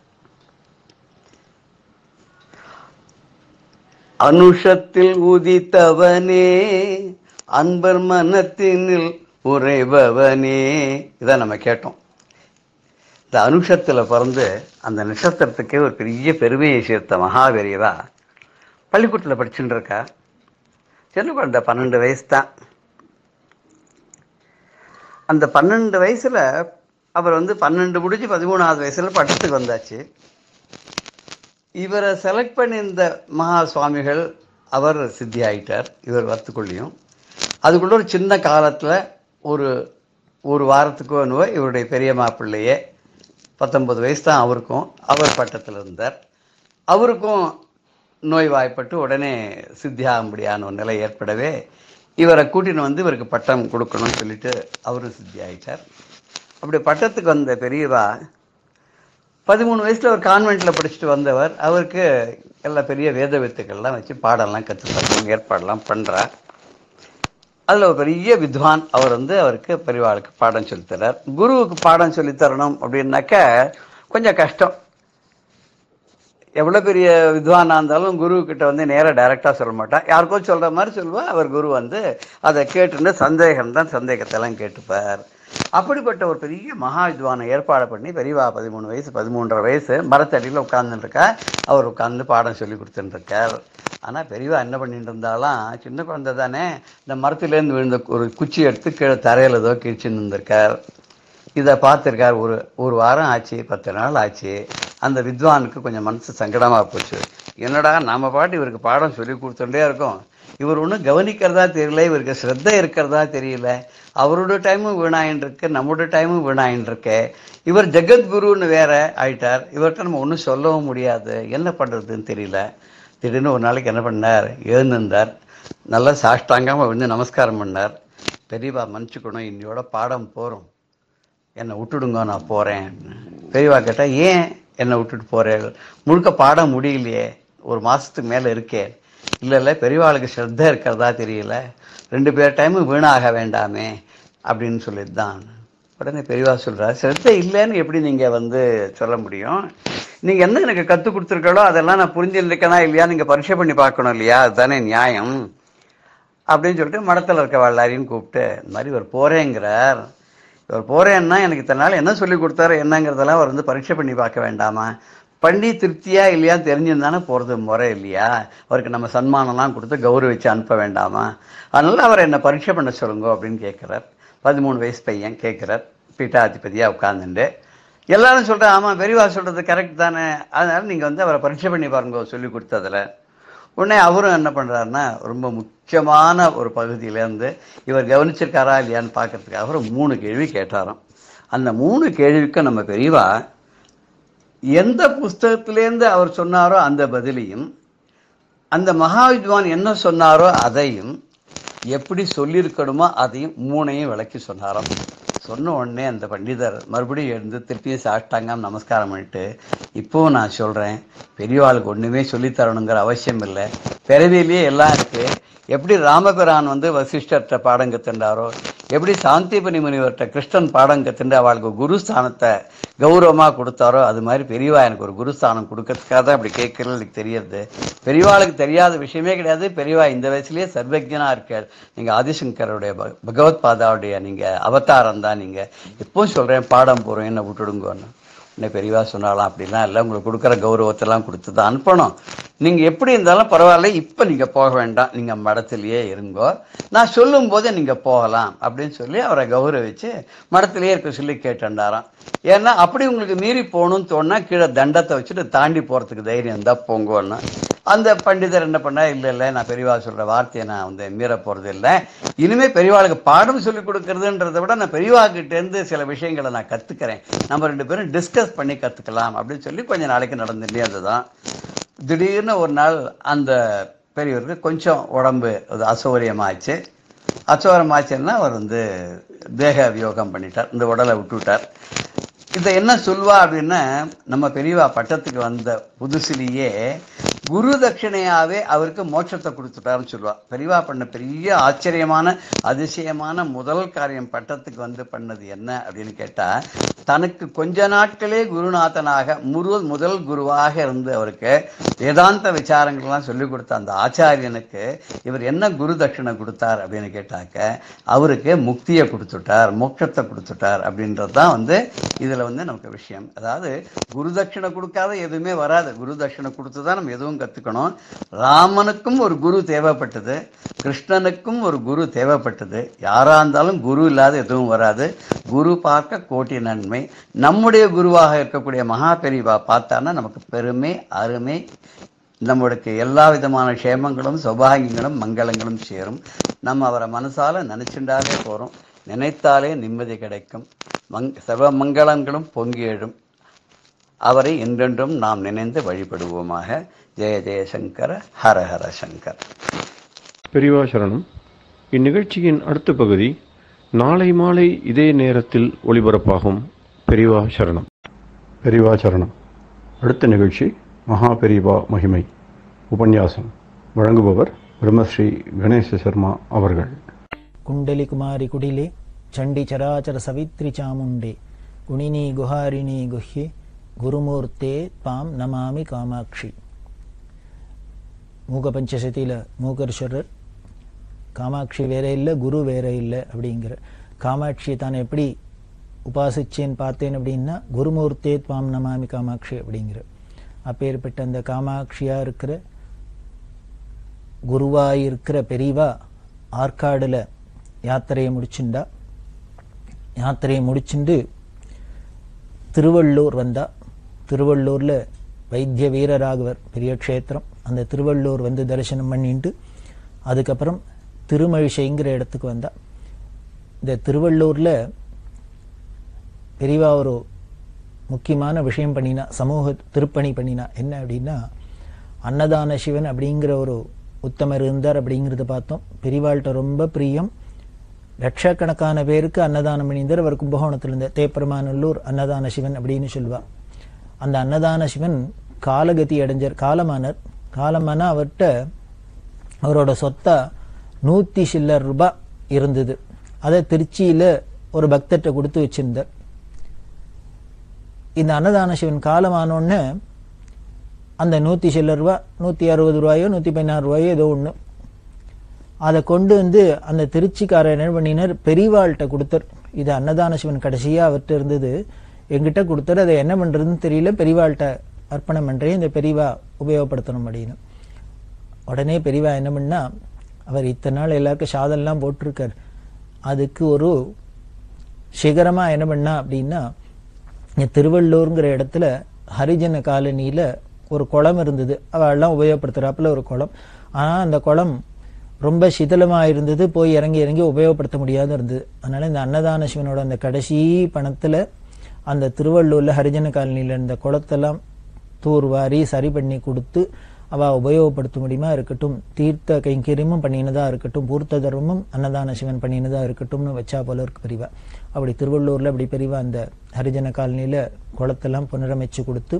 அனுஷத்தில் உதித்தவனே அன்பர் மனத்தினில் உறைபவனே இதை நம்ம கேட்டோம் இந்த அனுஷத்தில் பிறந்து அந்த நட்சத்திரத்துக்கே ஒரு பெரிய பெருமையை சேர்த்த மகாவீரியரா பள்ளிக்கூடத்தில் படிச்சுட்டு இருக்கா சின்ன குழந்தை பன்னெண்டு வயசு தான் அந்த பன்னெண்டு வயசுல அவர் வந்து பன்னெண்டு முடிஞ்சு பதிமூணாவது வயசுல பட்டத்துக்கு வந்தாச்சு இவரை செலக்ட் பண்ணியிருந்த மகா சுவாமிகள் அவர் சித்தி ஆயிட்டார் இவர் வரத்துக்குள்ளேயும் அதுக்குள்ள ஒரு சின்ன காலத்தில் ஒரு ஒரு வாரத்துக்கோ என்னவோ இவருடைய பெரிய மாப்பிள்ளையே பத்தொன்பது வயசு தான் அவருக்கும் அவர் பட்டத்தில் இருந்தார் அவருக்கும் நோய் வாய்ப்பட்டு உடனே சித்தியாகும்படியான ஒரு நிலை ஏற்படவே இவரை கூட்டின்னு வந்து இவருக்கு பட்டம் கொடுக்கணும்னு சொல்லிட்டு அவரும் சித்தி ஆயிட்டார் அப்படி பட்டத்துக்கு வந்த பெரியவா பதிமூணு வயசுல ஒரு கான்வென்ட்ல படிச்சுட்டு வந்தவர் அவருக்கு எல்லா பெரிய வேத வித்துக்கள்லாம் வச்சு பாடம்லாம் கற்றுத்தரணும் ஏற்பாடெல்லாம் பண்றார் அதுல ஒரு பெரிய வித்வான் அவர் வந்து அவருக்கு பெரியவாளுக்கு பாடம் சொல்லித் தர்றார் குருவுக்கு பாடம் சொல்லித் தரணும் அப்படின்னாக்க கொஞ்சம் கஷ்டம் எவ்வளவு பெரிய வித்வானா இருந்தாலும் குரு கிட்ட வந்து நேரா டைரக்டா சொல்ல மாட்டான் யாருக்கோ சொல்ற மாதிரி சொல்லுவா அவர் குரு வந்து அதை கேட்டுட்டு சந்தேகம் தான் சந்தேகத்தெல்லாம் கேட்டுப்பார் அப்படிப்பட்ட ஒரு பெரிய மகா வித்வானை ஏற்பாடு பண்ணி பெரியவா பதிமூணு வயசு பதிமூன்றரை வயசு மரத்தடியில் உட்கார்ந்துட்டு இருக்கா அவர் உட்கார்ந்து பாடம் சொல்லி கொடுத்துட்டு இருக்கார் ஆனா பெரியவா என்ன பண்ணிட்டு இருந்தாலும் சின்ன குழந்தை தானே இந்த மரத்திலேருந்து விழுந்த ஒரு குச்சி எடுத்து கீழே தரையில ஏதோ கிழிச்சுன்னு இருந்திருக்கார் இதை பார்த்துருக்கார் ஒரு ஒரு வாரம் ஆச்சு பத்து நாள் ஆச்சு அந்த வித்வானுக்கு கொஞ்சம் மனசு சங்கடமா போச்சு என்னடா நாம பாட்டு இவருக்கு பாடம் சொல்லி கொடுத்துட்டே இருக்கோம் இவர் ஒன்றும் கவனிக்கிறதா தெரியல இவருக்கு ஸ்ரத்த இருக்கிறதா தெரியல அவரோட டைமும் வீணாயின்னு இருக்கு நம்மளோட டைமும் வீணாயின்னு இருக்கு இவர் ஜெகத்குருன்னு வேற ஆயிட்டார் இவர்கிட்ட நம்ம ஒன்றும் சொல்லவும் முடியாது என்ன பண்றதுன்னு தெரியல திடீர்னு ஒரு நாளைக்கு என்ன பண்ணார் எழுந்திருந்தார் நல்லா சாஷ்டாங்கமாக வந்து நமஸ்காரம் பண்ணார் பெரியவா மன்னிச்சுக்கணும் இன்னையோட பாடம் போகிறோம் என்னை விட்டுடுங்க நான் போகிறேன் பெரியவா கேட்டால் ஏன் என்னை விட்டுட்டு போகிறேன் முழுக்க பாடம் முடியலையே ஒரு மாதத்துக்கு மேலே இருக்கே இல்லை இல்லை பெரியவாளுக்கு ஸ்ரத்த இருக்கிறதா தெரியல ரெண்டு பேர் டைமும் வீணாக வேண்டாமே அப்படின்னு சொல்லிட்டு தான் உடனே பெரியவா சொல்கிறார் ஸ்ரத்த இல்லைன்னு எப்படி நீங்கள் வந்து சொல்ல முடியும் நீங்கள் என்ன எனக்கு கற்றுக் கொடுத்துருக்கோ அதெல்லாம் நான் புரிஞ்சுருக்கேனா இல்லையா நீங்கள் பரீட்சை பண்ணி பார்க்கணும் இல்லையா அதுதானே நியாயம் அப்படின்னு சொல்லிட்டு மடத்தில் இருக்க எல்லாரையும் கூப்பிட்டு இந்த மாதிரி இவர் போகிறேங்கிறார் இவர் போகிறேன்னா எனக்கு இத்தனை நாள் என்ன சொல்லி கொடுத்தாரு என்னங்கிறதெல்லாம் அவர் வந்து பரீட்சை பண்ணி பார்க்க வேண்டாமா பண்ணி திருப்தியா இல்லையா தெரிஞ்சிருந்தானே போகிறது முறை இல்லையா அவருக்கு நம்ம சன்மானம்லாம் கொடுத்து கௌரவிச்சு அனுப்ப வேண்டாமா அதனால அவர் என்ன பரீட்சை பண்ண சொல்லுங்க அப்படின்னு கேட்குறார் பதிமூணு வயசு பையன் கேட்குறார் பீட்டாதிபதியாக உட்காந்துட்டு எல்லாரும் சொல்கிறேன் ஆமாம் பெரியவா சொல்கிறது கரெக்ட் தானே அதனால நீங்கள் வந்து அவரை பரீட்சை பண்ணி பாருங்க சொல்லி கொடுத்ததில் உடனே அவரும் என்ன பண்ணுறாருன்னா ரொம்ப முக்கியமான ஒரு பகுதியிலேருந்து இவர் கவனிச்சிருக்காரா இல்லையான்னு பார்க்கறதுக்காக அவர் மூணு கேள்வி கேட்டாராம் அந்த மூணு கேள்விக்கும் நம்ம பெரியவா எந்த புஸ்தகத்திலேருந்து அவர் சொன்னாரோ அந்த பதிலையும் அந்த மகாவித்வான் என்ன சொன்னாரோ அதையும் எப்படி சொல்லியிருக்கணுமோ அதையும் மூணையும் விளக்கி சொன்னாராம் சொன்ன உடனே அந்த பண்டிதர் மறுபடியும் எழுந்து திருப்பியும் சாப்பிட்டாங்க நமஸ்காரம் பண்ணிட்டு இப்போவும் நான் சொல்கிறேன் பெரியவாளுக்கு ஒன்றுமே சொல்லித் தரணுங்கிற அவசியம் இல்லை பிறவியிலேயே எல்லாம் இருக்கு எப்படி ராமபிரான் வந்து வசிஷ்டர்கிட்ட பாடம் கத்துண்டாரோ எப்படி சாந்திபனி முனிவர்கிட்ட கிருஷ்ணன் பாடம் கத்துண்டு அவளுக்கு குரு ஸ்தானத்தை கௌரவமா கொடுத்தாரோ அது மாதிரி பெரியவா எனக்கு ஒரு குருஸ்தானம் கொடுக்கறதுக்காக தான் அப்படி கேட்கறது எனக்கு தெரியறது பெரியவாளுக்கு தெரியாத விஷயமே கிடையாது பெரியவா இந்த வயசுலயே சர்வஜனா இருக்கார் நீங்க ஆதிசங்கருடைய பக- பகவத் பாதாவுடைய நீங்க அவதாரம் தான் நீங்க எப்பவும் சொல்றேன் பாடம் போறோம் என்ன விட்டுடுங்கன்னு என்ன பெரியவா சொன்னாலாம் அப்படிலாம் இல்லை உங்களுக்கு கொடுக்குற கௌரவத்தெல்லாம் கொடுத்து தான் அனுப்பணும் நீங்கள் எப்படி இருந்தாலும் பரவாயில்ல இப்போ நீங்கள் போக வேண்டாம் நீங்கள் மடத்திலேயே இருங்கோ நான் சொல்லும்போது நீங்கள் போகலாம் அப்படின்னு சொல்லி அவரை கௌரவிச்சு மடத்திலேயே இருக்க சொல்லி கேட்டுண்டாராம் ஏன்னா அப்படி உங்களுக்கு மீறி போகணும்னு தோணுனா கீழே தண்டத்தை வச்சுட்டு தாண்டி போகிறதுக்கு தைரியம் இருந்தால் போங்கோன்னு அந்த பண்டிதர் என்ன பண்ணா இல்லை இல்லை நான் பெரியவா சொல்கிற வார்த்தையை நான் வந்து மீற போகிறது இல்லை இனிமேல் பெரியவாளுக்கு பாடம் சொல்லி கொடுக்கறதுன்றதை விட நான் பெரியவா கிட்டேருந்து சில விஷயங்களை நான் கற்றுக்கிறேன் நம்ம ரெண்டு பேரும் டிஸ்கஸ் பண்ணி கற்றுக்கலாம் அப்படின்னு சொல்லி கொஞ்ச நாளைக்கு நடந்துட்டே இருந்ததுதான் திடீர்னு ஒரு நாள் அந்த பெரியவருக்கு கொஞ்சம் உடம்பு அது அசௌகரியமாச்சு அசௌகரியமாச்சுன்னா அவர் வந்து தேக வியோகம் பண்ணிட்டார் இந்த உடலை விட்டுவிட்டார் இதை என்ன சொல்வா அப்படின்னா நம்ம பெரியவா பட்டத்துக்கு வந்த புதுசுலேயே குரு தட்சிணையாவே அவருக்கு மோட்சத்தை கொடுத்துட்டாருன்னு சொல்லுவா பெரியவா பண்ண பெரிய ஆச்சரியமான அதிசயமான முதல் காரியம் பட்டத்துக்கு வந்து பண்ணது என்ன அப்படின்னு கேட்டா தனக்கு கொஞ்ச நாட்களே குருநாதனாக முரு முதல் குருவாக இருந்து அவருக்கு வேதாந்த விசாரங்கள்லாம் சொல்லிக் கொடுத்த அந்த ஆச்சாரியனுக்கு இவர் என்ன குரு தட்சிணை கொடுத்தார் அப்படின்னு கேட்டாக்க அவருக்கு முக்தியை கொடுத்துட்டார் மோட்சத்தை கொடுத்துட்டார் அப்படின்றது தான் வந்து இதில் வந்து நமக்கு விஷயம் அதாவது குரு தட்சிணை கொடுக்காத எதுவுமே வராது குரு தட்சிணை கொடுத்து தான் நம்ம எதுவும் கற்றுக்கணும் ராமனுக்கும் ஒரு குரு தேவைப்பட்டது கிருஷ்ணனுக்கும் ஒரு குரு தேவைப்பட்டது யாராக இருந்தாலும் குரு இல்லாத எதுவும் வராது குரு பார்க்க கோட்டி நன்மை நம்முடைய குருவாக இருக்கக்கூடிய மகா பெரிவா பார்த்தான்னா நமக்கு பெருமை அருமை நம்மளுக்கு எல்லா விதமான க்ஷேமங்களும் சௌபாகியங்களும் மங்களங்களும் சேரும் நம்ம அவரை மனசால நினைச்சுண்டாலே போறோம் நினைத்தாலே நிம்மதி கிடைக்கும் மங் சர்வ மங்களங்களும் பொங்கி எழும் அவரை என்றென்றும் நாம் நினைந்து வழிபடுவோமாக ஜெய ஜெயசங்கர ஹர ஹர சங்கர் பெரியவா சரணம் இந்நிகழ்ச்சியின் அடுத்த பகுதி நாளை மாலை இதே நேரத்தில் ஒளிபரப்பாகும் பெரியவா சரணம் பெரியவா சரணம் அடுத்த நிகழ்ச்சி மகா பெரியவா மகிமை உபன்யாசம் வழங்குபவர் பிரம்மஸ்ரீ கணேச சர்மா அவர்கள் कुण्डली कुमारी कुटिले चण्डी चराचर सवित्री चामुण्डे गुणिनी गुहारिणी गुह्ये குருமூர்த்தே பாம் நமாமி காமாட்சி மூக பஞ்சசதியில் மூகர்ஸ்வரர் காமாட்சி வேற இல்லை குரு வேற இல்லை அப்படிங்கிற காமாட்சியை தான் எப்படி உபாசிச்சேன்னு பார்த்தேன் அப்படின்னா குருமூர்த்தே பாம் நமாமி காமாட்சி அப்படிங்கிற அப்பேற்பட்ட அந்த காமாட்சியா இருக்கிற குருவாயிருக்கிற பெரியவா ஆற்காடுல யாத்திரையை முடிச்சுண்டா யாத்திரையை முடிச்சுண்டு திருவள்ளூர் வந்தா திருவள்ளூர்ல வைத்திய வீரராகவர் பெரிய க்ஷேத்திரம் அந்த திருவள்ளூர் வந்து தரிசனம் பண்ணிட்டு அதுக்கப்புறம் திருமழிசைங்கிற இடத்துக்கு வந்தா இந்த திருவள்ளூர்ல பெரியவா ஒரு முக்கியமான விஷயம் பண்ணினா சமூக திருப்பணி பண்ணினா என்ன அப்படின்னா அன்னதான சிவன் அப்படிங்கிற ஒரு உத்தமர் இருந்தார் அப்படிங்கிறத பார்த்தோம் பெரியவாள்கிட்ட ரொம்ப பிரியம் லட்சக்கணக்கான பேருக்கு அன்னதானம் பண்ணியிருந்தார் அவர் கும்பகோணத்தில் இருந்த தேப்பெருமாநல்லூர் அன்னதான சிவன் அப்படின்னு சொல்லுவா அந்த அன்னதான சிவன் காலகதி அடைஞ்சார் காலமானார் காலமானா அவர்கிட்ட அவரோட சொத்தா நூற்றி சில்லர் ரூபாய் இருந்தது அதை திருச்சியில் ஒரு பக்தர்கிட்ட கொடுத்து வச்சிருந்தார் இந்த அன்னதான சிவன் காலமானோடனே அந்த நூற்றி சில்லர் ரூபா நூற்றி அறுபது ரூபாயோ நூற்றி பதினாறு ரூபாயோ ஏதோ ஒன்று அதை கொண்டு வந்து அந்த திருச்சிக்காரர் என்ன பண்ணினார் பெரியவாள்கிட்ட கொடுத்தார் இது அன்னதான சிவன் கடைசியாக அவர்கிட்ட இருந்தது எங்கிட்ட கொடுத்தாரு அதை என்ன பண்ணுறதுன்னு தெரியல பெரியவாள்கிட்ட அர்ப்பணம் பண்ணுறேன் இந்த பெரியவா உபயோகப்படுத்தணும் அப்படின்னு உடனே பெரியவா என்ன பண்ணா அவர் இத்தனை நாள் எல்லாருக்கும் சாதம்லாம் போட்டிருக்கார் அதுக்கு ஒரு சிகரமாக என்ன பண்ணா அப்படின்னா இங்க திருவள்ளூருங்கிற இடத்துல ஹரிஜன காலனியில் ஒரு குளம் இருந்தது அவெல்லாம் உபயோகப்படுத்துகிறாப்புல ஒரு குளம் ஆனால் அந்த குளம் ரொம்ப சிதிலமாக இருந்தது போய் இறங்கி இறங்கி உபயோகப்படுத்த முடியாத இருந்தது அதனால இந்த அன்னதான சிவனோட அந்த கடைசி பணத்தில் அந்த திருவள்ளூரில் ஹரிஜன காலனியில் இருந்த குளத்தெல்லாம் தூர்வாரி சரி பண்ணி கொடுத்து அவ உபயோகப்படுத்த முடியுமா இருக்கட்டும் தீர்த்த கைங்கரியமும் பண்ணினதா இருக்கட்டும் பூர்த்த தர்மமும் அன்னதான சிவன் பண்ணினதா இருக்கட்டும்னு வச்சா போல இருக்கு பெரியவா அப்படி திருவள்ளூர்ல அப்படி பெரியவா அந்த ஹரிஜன காலனியில குளத்தெல்லாம் புனரமைச்சு கொடுத்து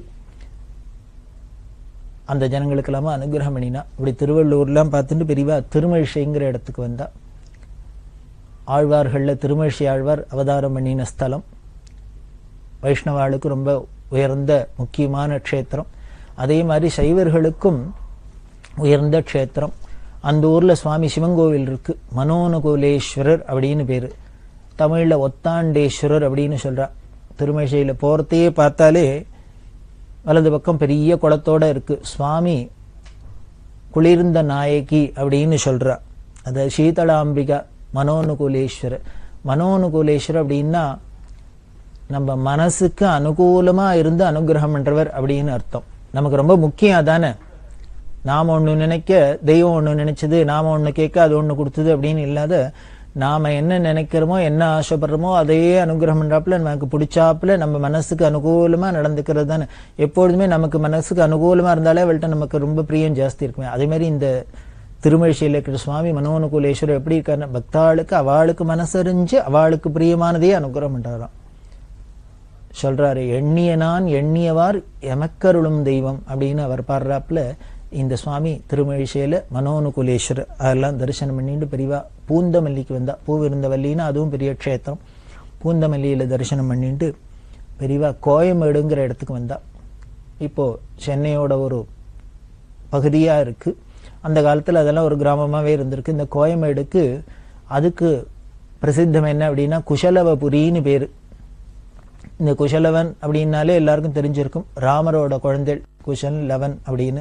அந்த ஜனங்களுக்கெல்லாம அனுகிரகம் பண்ணினா இப்படி திருவள்ளூர்லாம் பார்த்துட்டு பெரியவா திருமழிசைங்கிற இடத்துக்கு வந்தா ஆழ்வார்களில் திருமழிசை ஆழ்வார் அவதாரம் பண்ணின ஸ்தலம் வைஷ்ணவாளுக்கு ரொம்ப உயர்ந்த முக்கியமான க்ஷேத்திரம் அதே மாதிரி சைவர்களுக்கும் உயர்ந்த க்ஷேத்திரம் அந்த ஊர்ல சுவாமி சிவங்கோவில் இருக்கு மனோனுகூலேஸ்வரர் அப்படின்னு பேரு தமிழ்ல ஒத்தாண்டேஸ்வரர் அப்படின்னு சொல்றா திருமழிசையில போறதையே பார்த்தாலே வலது பக்கம் பெரிய குளத்தோட இருக்கு சுவாமி குளிர்ந்த நாயகி அப்படின்னு சொல்றா அது சீதளாம்பிகா மனோனுகூலேஸ்வரர் மனோனுகூலேஸ்வரர் அப்படின்னா நம்ம மனசுக்கு அனுகூலமா இருந்து அனுகிரகம் பண்றவர் அப்படின்னு அர்த்தம் நமக்கு ரொம்ப முக்கியம் அதானே நாம ஒண்ணு நினைக்க தெய்வம் ஒண்ணு நினைச்சது நாம ஒண்ணு கேட்க அது ஒண்ணு கொடுத்தது அப்படின்னு இல்லாத நாம என்ன நினைக்கிறோமோ என்ன ஆசைப்படுறோமோ அதையே அனுகிரகம் பண்றாப்புல நமக்கு பிடிச்சாப்புல நம்ம மனசுக்கு அனுகூலமா நடந்துக்கிறது தானே எப்பொழுதுமே நமக்கு மனசுக்கு அனுகூலமா இருந்தாலே அவள்கிட்ட நமக்கு ரொம்ப பிரியம் ஜாஸ்தி இருக்குமே அதே மாதிரி இந்த திருமழிசையில் இருக்கிற சுவாமி மனோனுகூலேஸ்வரர் எப்படி இருக்காருன்னா பக்தாளுக்கு அவளுக்கு மனசறிஞ்சு அவளுக்கு பிரியமானதையே அனுகிரகம் பண்றாராம் சொல்றாரு எண்ணிய நான் எண்ணியவார் எமக்கருளும் தெய்வம் அப்படின்னு அவர் பாடுறாப்புல இந்த சுவாமி திருமழிசையில மனோனுகுலேஸ்வரர் அதெல்லாம் தரிசனம் பண்ணிட்டு பெரியவா பூந்தமல்லிக்கு வந்தா பூவிருந்த வல்லின்னா அதுவும் பெரிய க்ஷேத்திரம் பூந்தமல்லியில தரிசனம் பண்ணிட்டு பெரியவா கோயம்பேடுங்கிற இடத்துக்கு வந்தா இப்போ சென்னையோட ஒரு பகுதியா இருக்கு அந்த காலத்துல அதெல்லாம் ஒரு கிராமமாவே இருந்திருக்கு இந்த கோயம்பேடுக்கு அதுக்கு பிரசித்தம் என்ன அப்படின்னா குஷலவபுரின்னு பேரு இந்த குஷலவன் அப்படின்னாலே எல்லாருக்கும் தெரிஞ்சிருக்கும் ராமரோட குழந்தை குஷல் லவன் அப்படின்னு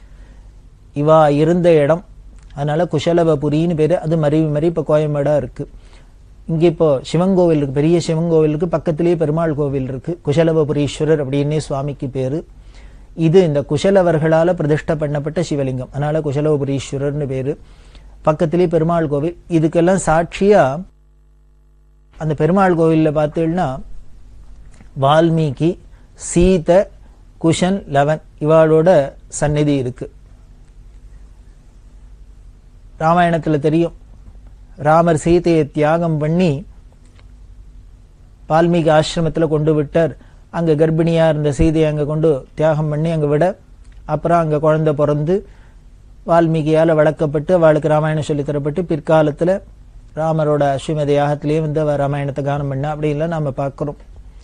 இவா இருந்த இடம் அதனால குஷலவபுரின்னு பேரு அது மருவி மறி இப்ப கோயம்பேடா இருக்கு இங்க இப்போ சிவன் கோவில் இருக்கு பெரிய சிவன் கோவில் இருக்கு பக்கத்திலேயே பெருமாள் கோவில் இருக்கு குஷலவபுரீஸ்வரர் அப்படின்னே சுவாமிக்கு பேரு இது இந்த குஷலவர்களால பிரதிஷ்டை பண்ணப்பட்ட சிவலிங்கம் அதனால குஷலவபுரீஸ்வரர்னு பேரு பக்கத்திலேயே பெருமாள் கோவில் இதுக்கெல்லாம் சாட்சியா அந்த பெருமாள் கோவில்ல பார்த்தீங்கன்னா வால்மீகி சீத குஷன் லவன் இவாளோட சந்நிதி இருக்கு ராமாயணத்துல தெரியும் ராமர் சீதையை தியாகம் பண்ணி வால்மீகி ஆசிரமத்துல கொண்டு விட்டார் அங்க கர்ப்பிணியா இருந்த சீதையை அங்க கொண்டு தியாகம் பண்ணி அங்க விட அப்புறம் அங்க குழந்தை பிறந்து வால்மீகியால வளர்க்கப்பட்டு அவளுக்கு ராமாயணம் சொல்லி தரப்பட்டு பிற்காலத்துல ராமரோட அஸ்வமேத யாகத்திலேயே வந்து அவ ராமாயணத்தை கானம் பண்ணா அப்படின்லாம் நாம பார்க்கிறோம்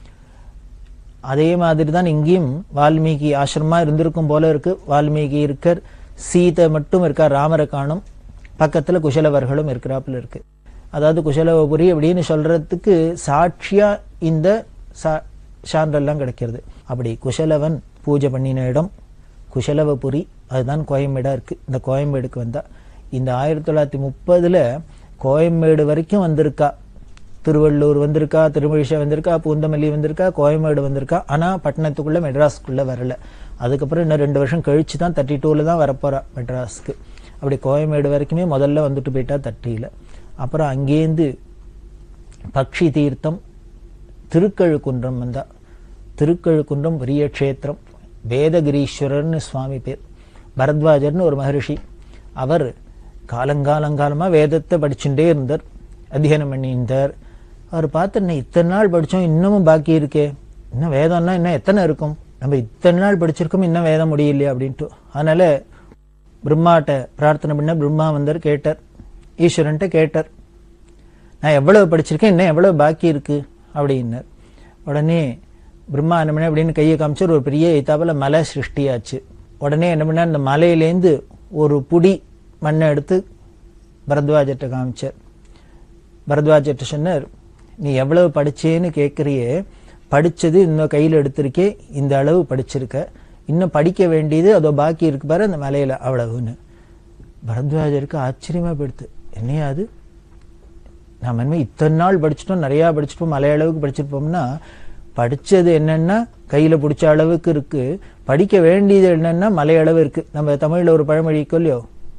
அதே மாதிரி தான் இங்கேயும் வால்மீகி ஆசிரமா இருந்திருக்கும் போல இருக்கு வால்மீகி இருக்கர் சீதை மட்டும் இருக்கார் ராமரை காணும் பக்கத்துல குஷலவர்களும் இருக்கிறாப்புல இருக்கு அதாவது குஷலவபுரி அப்படின்னு சொல்றதுக்கு சாட்சியா இந்த சா- சான்றெல்லாம் கிடைக்கிறது அப்படி குஷலவன் பூஜை பண்ணின இடம் குஷலவபுரி அதுதான் கோயம்பேடா இருக்கு இந்த கோயம்பேடுக்கு வந்தா இந்த ஆயிரத்தி தொள்ளாயிரத்தி முப்பதுல கோயம்பேடு வரைக்கும் வந்திருக்கா திருவள்ளூர் வந்திருக்கா திருமழிசை வந்திருக்கா பூந்தமல்லி வந்திருக்கா கோயம்பேடு வந்திருக்கா ஆனா பட்டணத்துக்குள்ள மெட்ராஸ்க்குள்ள வரல அதுக்கப்புறம் இன்னும் ரெண்டு வருஷம் கழிச்சு தான் தேர்ட்டி டூல தான் வரப்போறா மெட்ராஸ்க்கு அப்படி கோயம்பேடு வரைக்குமே முதல்ல வந்துட்டு போயிட்டா தட்டியில அப்புறம் அங்கேருந்து பக்ஷி தீர்த்தம் திருக்கழுக்குன்றம் வந்தா திருக்கழுக்குன்றம் பெரிய க்ஷேத்திரம் வேதகிரீஸ்வரர்னு சுவாமி பேர் பரத்வாஜர்னு ஒரு மகரிஷி அவர் காலங்காலங்காலமா வேதத்தை படிச்சுட்டே இருந்தார் அத்தியனம் பண்ணியிருந்தார் அவர் பார்த்து என்ன இத்தனை நாள் படிச்சோம் இன்னமும் பாக்கி இருக்கே இன்னும் வேதம்னா இன்னும் எத்தனை இருக்கும் நம்ம இத்தனை நாள் படிச்சிருக்கோம் இன்னும் வேதம் முடியலையே அப்படின்ட்டு அதனால பிரம்மாட்ட பிரார்த்தனை பண்ண பிரம்மா வந்தார் கேட்டார் ஈஸ்வரன்ட்ட கேட்டார் நான் எவ்வளவு படிச்சிருக்கேன் இன்னும் எவ்வளவு பாக்கி இருக்கு அப்படின்னார் உடனே பிரம்மா என்ன பண்ண அப்படின்னு கையை காமிச்சார் ஒரு பெரிய இத்தாப்புல மலை சிருஷ்டியாச்சு உடனே என்ன பண்ண அந்த மலையிலேருந்து ஒரு புடி மண்ணை எடுத்து பரத்வாஜர்கிட்ட காமிச்சார் பரத்வாஜர்கிட்ட சொன்னார் நீ எவ்வளவு படிச்சேன்னு கேட்குறியே படிச்சது இன்னும் கையில் எடுத்திருக்கே இந்த அளவு படிச்சிருக்க இன்னும் படிக்க வேண்டியது அதோ பாக்கி இருக்கு பாரு அந்த மலையில அவ்வளவுன்னு பரத்வாஜருக்கு ஆச்சரியமா போயிடுது என்னையா அது நாம இனிமே இத்தனை நாள் படிச்சிட்டோம் நிறைய படிச்சிட்டோம் மலை அளவுக்கு படிச்சிருப்போம்னா படிச்சது என்னன்னா கையில பிடிச்ச அளவுக்கு இருக்கு படிக்க வேண்டியது என்னன்னா மலை அளவு இருக்கு நம்ம தமிழ்ல ஒரு பழமொழி இல்லையோ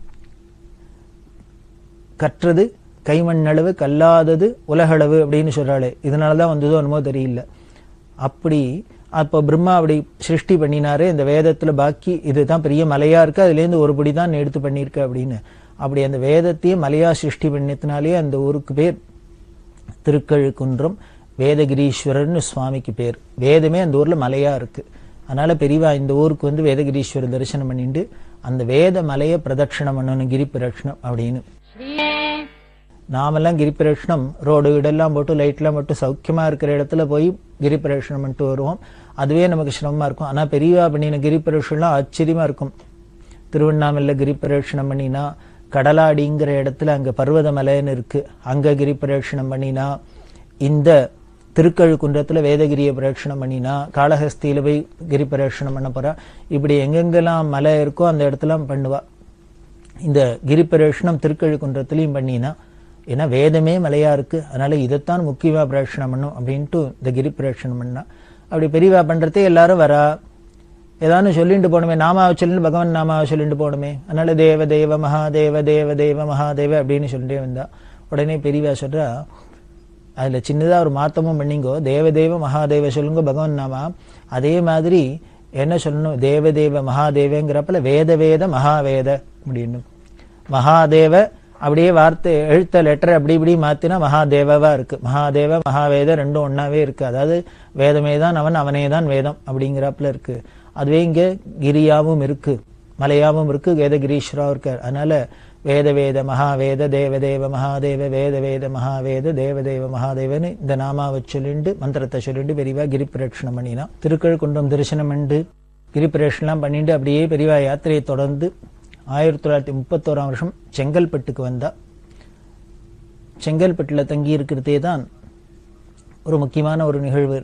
கற்றது கைமண் அளவு கல்லாதது உலகளவு அப்படின்னு சொல்றாளே இதனாலதான் வந்ததோ என்னமோ தெரியல அப்படி அப்போ பிரம்மா அப்படி சிருஷ்டி பண்ணினாரு இந்த வேதத்துல பாக்கி இதுதான் பெரிய மலையா இருக்கு அதுல இருந்து ஒரு படி தான் நீ எடுத்து பண்ணிருக்க அப்படின்னு அப்படி அந்த வேதத்தையே மலையா சிருஷ்டி பண்ணத்தினாலே அந்த ஊருக்கு பேர் திருக்கழுக்குன்றம் வேதகிரீஸ்வரர்னு சுவாமிக்கு பேர் வேதமே அந்த ஊர்ல மலையா இருக்கு அதனால பெரியவா இந்த ஊருக்கு வந்து வேதகிரீஸ்வரர் தரிசனம் பண்ணிட்டு அந்த வேத மலையை பிரதட்சணம் பண்ணணும் கிரி பிரதட்சணம் அப்படின்னு நாமெல்லாம் கிரி பிரதட்சணம் ரோடு வீடெல்லாம் போட்டு லைட்லாம் போட்டு சௌக்கியமா இருக்கிற இடத்துல போய் கிரி பிரதட்சணம் பண்ணிட்டு வருவோம் அதுவே நமக்கு சிரமமா இருக்கும் ஆனா பெரியவா பண்ணின கிரி பிரதட்சணம்லாம் ஆச்சரியமா இருக்கும் திருவண்ணாமலை கிரி பிரதட்சணம் பண்ணினா கடலாடிங்கிற இடத்துல அங்க பர்வதமலைன்னு இருக்கு அங்க கிரி பிரதட்சணம் பண்ணினா இந்த திருக்கழுக்குன்றத்துல வேதகிரிய பிரதட்சணம் பண்ணினா காளஹஸ்தியில போய் கிரி பிரதட்சணம் பண்ண போறா இப்படி எங்கெங்கெல்லாம் மலை இருக்கோ அந்த இடத்துலாம் பண்ணுவா இந்த கிரி பிரதட்சணம் திருக்கழுக்குன்றத்திலையும் பண்ணினா ஏன்னா வேதமே மலையா இருக்கு அதனால இதைத்தான் முக்கியமா பிரதட்சணம் பண்ணும் அப்படின்ட்டு இந்த கிரி பிரதட்சணம் பண்ணா அப்படி பெரியவா பண்றதே எல்லாரும் வரா ஏதானு சொல்லிட்டு போகணுமே நாமாவை சொல்லிட்டு பகவான் நாமாவை சொல்லிட்டு போகணுமே அதனால தேவ தேவ மகாதேவ தேவ தேவ மகாதேவ அப்படின்னு சொல்லிட்டே வந்தா உடனே பெரியவா சொல்றா அதுல சின்னதா ஒரு மாத்தமும் பண்ணிங்கோ தேவ தேவ மகாதேவ சொல்லுங்க பகவான் நாமா அதே மாதிரி என்ன சொல்லணும் தேவ தேவ மகாதேவங்கிறப்பல வேத வேத மகாவேத அப்படின்னு மகாதேவ அப்படியே வார்த்தை எழுத்த லெட்டர் அப்படி இப்படி மாத்தினா மகாதேவவா இருக்கு மகாதேவ மகாவேத ரெண்டும் ஒன்னாவே இருக்கு அதாவது வேதமே தான் அவன் அவனே தான் வேதம் அப்படிங்கிறப்பல இருக்கு அதுவே இங்க கிரியாவும் இருக்கு மலையாவும் இருக்கு வேதகிரீஸ்வராவும் இருக்கார் அதனால வேத வேத மகாவேத தேவ தேவ மகாதேவ வேத வேத மகாவேத தேவ தேவ மகாதேவன்னு இந்த நாமாவை சொல்லிண்டு மந்திரத்தை சொல்லிண்டு பெரியவா கிரி பிரதட்சணம் பண்ணினா திருக்கழுக்குன்றம் தரிசனம் பண்ணிட்டு கிரி பிரதட்சணம் பண்ணிட்டு அப்படியே பெரியவா யாத்திரையை தொடர்ந்து ஆயிரத்தி தொள்ளாயிரத்தி முப்பத்தோராம் வருஷம் செங்கல்பட்டுக்கு வந்தா செங்கல்பட்டுல தங்கி இருக்கிறதே தான் ஒரு முக்கியமான ஒரு நிகழ்வு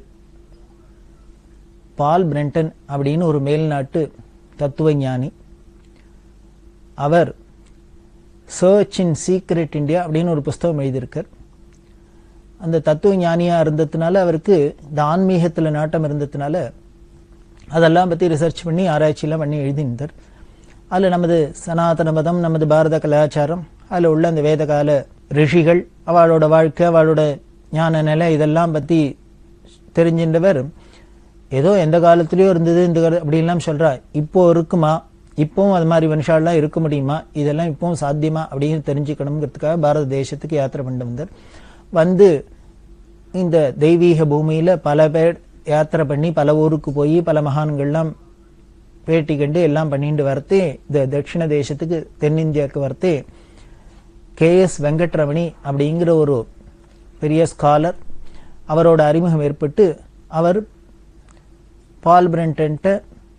பால் பிரெண்டன் அப்படின்னு ஒரு மேல்நாட்டு தத்துவ ஞானி அவர் சர்ச் இன் சீக்ரெட் இந்தியா அப்படின்னு ஒரு புஸ்தகம் எழுதியிருக்கார் அந்த தத்துவ ஞானியா இருந்ததுனால அவருக்கு இந்த ஆன்மீகத்துல நாட்டம் இருந்ததுனால அதெல்லாம் பத்தி ரிசர்ச் பண்ணி ஆராய்ச்சியெல்லாம் பண்ணி எழுதியிருந்தார் அதுல நமது சனாதன மதம் நமது பாரத கலாச்சாரம் அதுல உள்ள அந்த வேதகால ரிஷிகள் அவளோட வாழ்க்கை அவளோட ஞான நிலை இதெல்லாம் பத்தி தெரிஞ்சின்றவர் ஏதோ எந்த காலத்திலயோ இருந்தது இந்த கால- அப்படின்லாம் சொல்றா இப்போ இருக்குமா இப்பவும் அது மாதிரி மனுஷாலாம் இருக்க முடியுமா இதெல்லாம் இப்பவும் சாத்தியமா அப்படின்னு தெரிஞ்சுக்கணுங்கிறதுக்காக பாரத தேசத்துக்கு யாத்திரை பண்ண வந்தார் வந்து இந்த தெய்வீக பூமியில பல பேர் யாத்திரை பண்ணி பல ஊருக்கு போய் பல மகான்கள்லாம் பேட்டி கண்டு எல்லாம் பண்ணிட்டு வரத்தே இந்த தட்சிண தேசத்துக்கு தென்னிந்தியாவுக்கு வரத்தே கே எஸ் வெங்கட்ரமணி அப்படிங்கிற ஒரு பெரிய ஸ்காலர் அவரோட அறிமுகம் ஏற்பட்டு அவர் பால் பிரண்டன்ட்ட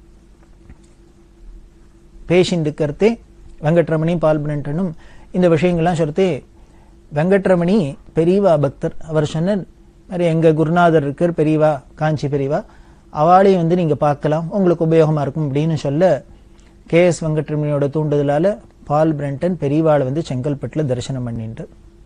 பேஷண்ட் இருக்கிறதே வெங்கட்ரமணி பால் பிரண்டனும் இந்த விஷயங்கள்லாம் சொல்லிட்டு வெங்கட்ரமணி பெரியவா பக்தர் அவர் சொன்னார் மாதிரி எங்க குருநாதர் இருக்கார் பெரியவா காஞ்சி பெரியவா அவளையும் வந்து நீங்க பார்க்கலாம் உங்களுக்கு உபயோகமா இருக்கும் அப்படின்னு சொல்ல கே எஸ் வெங்கட்ரமணியோட தூண்டுதலால பால் பிரண்டன் பெரியவாளை வந்து செங்கல்பட்டுல தரிசனம் பண்ணிட்டு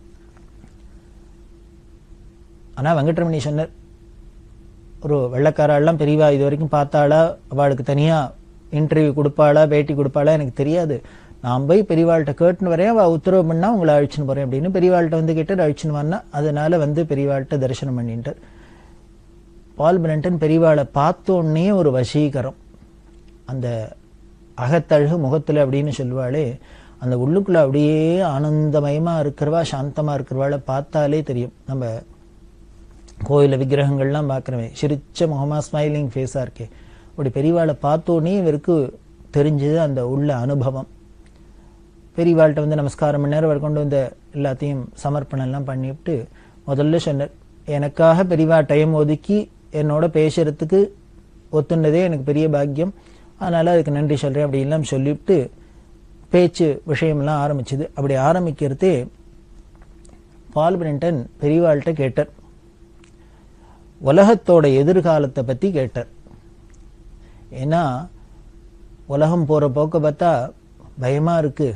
ஆனா வெங்கட்ரமணி சொன்னார் ஒரு வெள்ளக்காரெல்லாம் பெரியவா இது வரைக்கும் பார்த்தாளா அவளுக்கு தனியா இன்டர்வியூ கொடுப்பாளா பேட்டி கொடுப்பாளா எனக்கு தெரியாது நான் போய் பெரியவாள்கிட்ட கேட்டுன்னு வரேன் அவள் உத்தரவு பண்ணா உங்களை அழிச்சுன்னு போறேன் அப்படின்னு பெரியவாள்கிட்ட வந்து கேட்டு அழிச்சுன்னு வரனா அதனால வந்து பெரியவாள்கிட்ட தரிசனம் பண்ணிட்டார் பால் பிரண்டன் பெரியவாளை பார்த்த உடனே ஒரு வசீகரம் அந்த அகத்தழகு முகத்துல அப்படின்னு சொல்லுவாளே அந்த உள்ளுக்குள்ள அப்படியே ஆனந்தமயமா இருக்கிறவா சாந்தமா இருக்கிறவாளை பார்த்தாலே தெரியும் நம்ம கோயில விக்கிரகங்கள்லாம் பார்க்குறவே சிரிச்ச முகமா ஸ்மைலிங் ஃபேஸா இருக்கே அப்படி பெரியவாளை பார்த்தோன்னே இவருக்கு தெரிஞ்சது அந்த உள்ள அனுபவம் பெரியவாள்கிட்ட வந்து நமஸ்காரம் பண்ணார் அவர் கொண்டு வந்த எல்லாத்தையும் சமர்ப்பணம் எல்லாம் பண்ணிவிட்டு முதல்ல சொன்னார் எனக்காக பெரியவா டைம் ஒதுக்கி என்னோட பேசுறதுக்கு ஒத்துனதே எனக்கு பெரிய பாக்கியம் அதனால அதுக்கு நன்றி சொல்றேன் அப்படி எல்லாம் சொல்லிவிட்டு பேச்சு விஷயமெல்லாம் ஆரம்பிச்சது அப்படி ஆரம்பிக்கிறதே பால் பிரிண்டன் பெரியவாள்கிட்ட கேட்டார் உலகத்தோட எதிர்காலத்தை பத்தி கேட்டார் ஏன்னா உலகம் போற போக்க பார்த்தா பயமா இருக்கு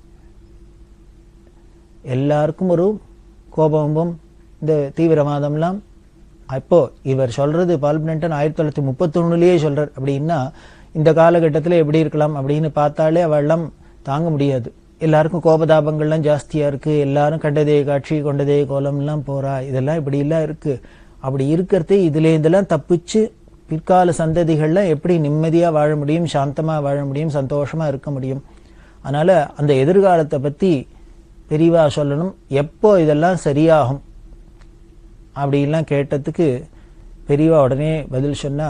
எல்லாருக்கும் ஒரு கோபமும் இந்த தீவிரவாதம்லாம் அப்போ இவர் சொல்றது பால் பிரிண்டன் ஆயிரத்தி தொள்ளாயிரத்தி முப்பத்தொன்னுலயே சொல்றார் அப்படின்னா இந்த காலகட்டத்தில் எப்படி இருக்கலாம் அப்படின்னு பார்த்தாலே அவெல்லாம் தாங்க முடியாது எல்லாருக்கும் கோபதாபங்கள்லாம் ஜாஸ்தியா இருக்கு எல்லாரும் கண்டதே காட்சி கொண்டதே கோலம்லாம் போறா இதெல்லாம் இப்படி எல்லாம் இருக்கு அப்படி இருக்கிறதே இதுல இதெல்லாம் தப்பிச்சு பிற்கால சந்ததிகள்லாம் எப்படி நிம்மதியா வாழ முடியும் சாந்தமா வாழ முடியும் சந்தோஷமா இருக்க முடியும் அதனால அந்த எதிர்காலத்தை பத்தி பெரியவா சொல்லணும் எப்போ இதெல்லாம் சரியாகும் அப்படிலாம் கேட்டதுக்கு பெரியவா உடனே பதில் சொன்னா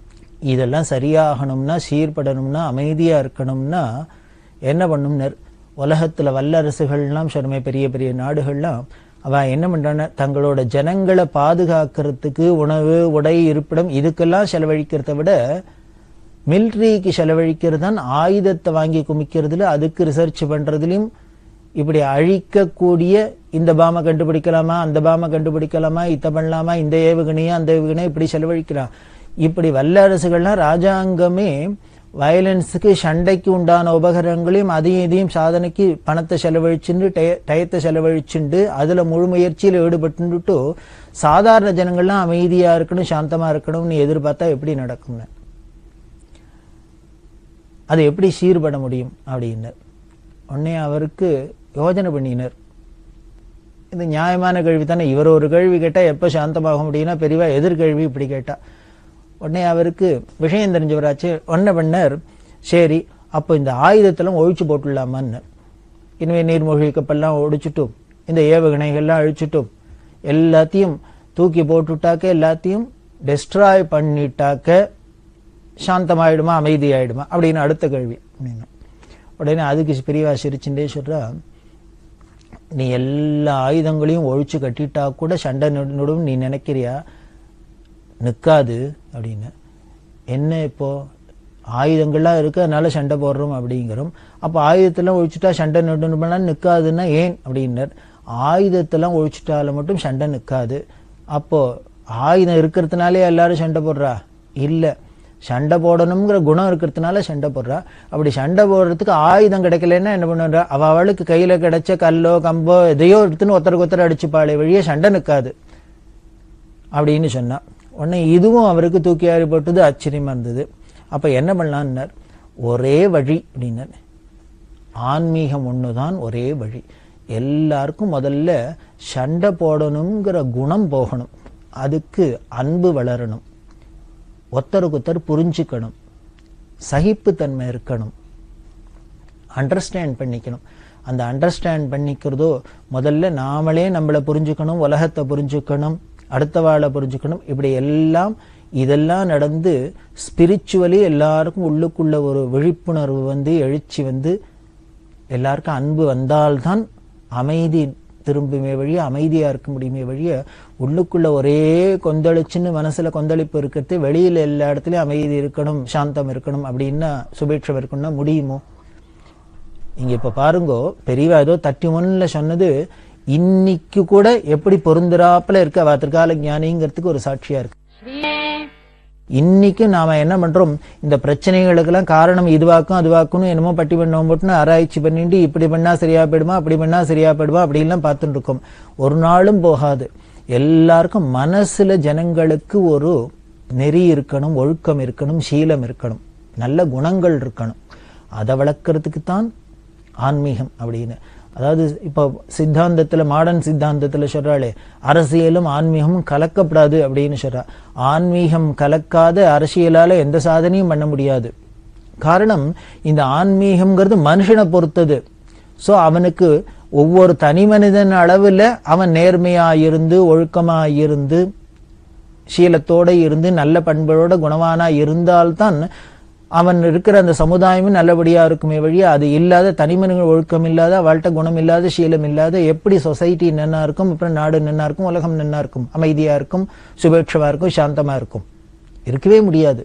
இதெல்லாம் சரியாகணும்னா சீர்படணும்னா அமைதியா இருக்கணும்னா என்ன பண்ணும்னர் உலகத்துல வல்லரசுகள்லாம் சொன்னமே பெரிய பெரிய நாடுகள்லாம் அவ என்ன பண்றாங்க தங்களோட ஜனங்களை பாதுகாக்கிறதுக்கு உணவு உடை இருப்பிடம் இதுக்கெல்லாம் செலவழிக்கிறத விட மிலிட்ரிக்கு செலவழிக்கிறது தான் ஆயுதத்தை வாங்கி குமிக்கிறதுல அதுக்கு ரிசர்ச் பண்றதுலயும் இப்படி அழிக்கக்கூடிய இந்த பாமை கண்டுபிடிக்கலாமா அந்த பாமை கண்டுபிடிக்கலாமா இத்த பண்ணலாமா இந்த ஏவுகணையா அந்த ஏவுகணையா இப்படி செலவழிக்கலாம் இப்படி வல்லரசுகள்லாம் ராஜாங்கமே வயலன்ஸுக்கு சண்டைக்கு உண்டான உபகரணங்களையும் அதையும் இதையும் சாதனைக்கு பணத்தை செலவழிச்சுண்டு டய- டயத்தை செலவழிச்சுண்டு அதுல முழு முயற்சியில் ஈடுபட்டுட்டு சாதாரண ஜனங்கள்லாம் அமைதியா இருக்கணும் சாந்தமா இருக்கணும்னு எதிர்பார்த்தா எப்படி நடக்கும்னு அது எப்படி சீர்பட முடியும் அப்படின்னார் உடனே அவருக்கு யோஜனை பண்ணினார் இது நியாயமான கேள்வி தானே இவர் ஒரு கேள்வி கேட்டா எப்ப சாந்தமாக முடியும்னா பெரியவா எதிர்கேள்வி இப்படி கேட்டா உடனே அவருக்கு விஷயம் தெரிஞ்சவராச்சு ஒன்ன பண்ணார் சரி அப்போ இந்த ஆயுதத்தெல்லாம் ஒழிச்சு போட்டுடலாமான்னு இனிமே நீர்மூழ்கி கப்பல்லாம் ஒடிச்சிட்டும் இந்த ஏவுகணைகள்லாம் அழிச்சிட்டும் எல்லாத்தையும் தூக்கி போட்டுட்டாக்க எல்லாத்தையும் டெஸ்ட்ராய் பண்ணிட்டாக்க சாந்தமாயிடுமா அமைதியாயிடுமா அப்படின்னு அடுத்த கேள்வி அப்படின்னு உடனே அதுக்கு பெரியவா சிரிச்சுட்டே சொல்றா நீ எல்லா ஆயுதங்களையும் ஒழிச்சு கட்டிட்டா கூட சண்டை நடுடும் நீ நினைக்கிறியா நிக்காது அப்படின்னு என்ன இப்போ ஆயுதங்கள்லாம் இருக்கு அதனால சண்டை போடுறோம் அப்படிங்கிறோம் அப்போ ஆயுதத்தெல்லாம் ஒழிச்சுட்டா சண்டை நடுணுமெல்லாம் நிக்காதுன்னா ஏன் அப்படின்னார் ஆயுதத்தெல்லாம் ஒழிச்சுட்டால மட்டும் சண்டை நிக்காது அப்போ ஆயுதம் இருக்கிறதுனாலே எல்லாரும் சண்டை போடுறா இல்ல சண்டை போடணுங்கிற குணம் இருக்கிறதுனால சண்டை போடுறா அப்படி சண்டை போடுறதுக்கு ஆயுதம் கிடைக்கலன்னா என்ன பண்ணுறா அவ அவளுக்கு கையில கிடைச்ச கல்லோ கம்போ எதையோ எடுத்துன்னு ஒருத்தருக்கு ஒருத்தர் அடிச்சுப்பாளே வழியே சண்டை நிக்காது அப்படின்னு சொன்னா உடனே இதுவும் அவருக்கு தூக்கி அறிப்பட்டது ஆச்சரியமா இருந்தது அப்ப என்ன பண்ணலான்னார் ஒரே வழி அப்படின்னார் ஆன்மீகம் ஒண்ணுதான் ஒரே வழி எல்லாருக்கும் முதல்ல சண்டை போடணுங்கிற குணம் போகணும் அதுக்கு அன்பு வளரணும் ஒருத்தருக்கொத்தர் புரிஞ்சுக்கணும் சகிப்புத்தன்மை இருக்கணும் அண்டர்ஸ்டாண்ட் பண்ணிக்கணும் அந்த அண்டர்ஸ்டாண்ட் பண்ணிக்கிறதோ முதல்ல நாமளே நம்மளை புரிஞ்சுக்கணும் உலகத்தை புரிஞ்சுக்கணும் அடுத்த வாழை புரிஞ்சுக்கணும் இப்படி எல்லாம் இதெல்லாம் நடந்து ஸ்பிரிச்சுவலி எல்லாருக்கும் உள்ளுக்குள்ள ஒரு விழிப்புணர்வு வந்து எழுச்சி வந்து எல்லாருக்கும் அன்பு வந்தால்தான் அமைதி திரும்புமே வழிய அமைதியா இருக்க முடியுமே வழிய உள்ளுக்குள்ள ஒரே கொந்தளிச்சுன்னு மனசுல கொந்தளிப்பு இருக்கிறது வெளியில எல்லா இடத்துலயும் அமைதி இருக்கணும் சாந்தம் இருக்கணும் அப்படின்னா சுபேட்சம் இருக்கணும்னா முடியுமோ இங்க இப்ப பாருங்கோ பெரியவா ஏதோ தட்டி முன்ல சொன்னது இன்னைக்கு கூட எப்படி பொருந்துறாப்புல இருக்க அவ திருக்கால ஞானிங்கிறதுக்கு ஒரு சாட்சியா இருக்கு இன்னைக்கு நாம என்ன பண்றோம் இந்த பிரச்சனைகளுக்கெல்லாம் காரணம் இதுவாக்கும் அதுவாக்கும் என்னமோ பட்டி பண்ணோம் போட்டுன்னு ஆராய்ச்சி பண்ணிட்டு இப்படி பண்ணா சரியா போயிடுமா அப்படி பண்ணா சரியா போயிடுமா அப்படின்லாம் பார்த்துட்டு இருக்கோம் ஒரு நாளும் போகாது எல்லாருக்கும் மனசுல ஜனங்களுக்கு ஒரு நெறி இருக்கணும் ஒழுக்கம் இருக்கணும் சீலம் இருக்கணும் நல்ல குணங்கள் இருக்கணும் அதை வளர்க்கறதுக்கு தான் ஆன்மீகம் அப்படின்னு அதாவது இப்போ சித்தாந்தத்துல மாடர்ன் சித்தாந்தத்துல சொல்றாளே அரசியலும் ஆன்மீகமும் கலக்கப்படாது அப்படின்னு சொல்றா ஆன்மீகம் கலக்காத அரசியலால எந்த சாதனையும் பண்ண முடியாது காரணம் இந்த ஆன்மீகம்ங்கிறது மனுஷனை பொறுத்தது சோ அவனுக்கு ஒவ்வொரு தனி மனிதன் அளவுல அவன் நேர்மையா இருந்து ஒழுக்கமா இருந்து சீலத்தோட இருந்து நல்ல பண்புகளோட குணவானா இருந்தால்தான் அவன் இருக்கிற அந்த சமுதாயமும் நல்லபடியா இருக்குமே வழியா அது இல்லாத தனிமனிதர்கள் ஒழுக்கம் இல்லாத அவள்கிட்ட குணம் இல்லாத சீலம் இல்லாத எப்படி சொசைட்டி நன்னா இருக்கும் அப்புறம் நாடு நன்னா இருக்கும் உலகம் நன்னா இருக்கும் அமைதியா இருக்கும் சுபேட்சமா இருக்கும் சாந்தமா இருக்கும் இருக்கவே முடியாது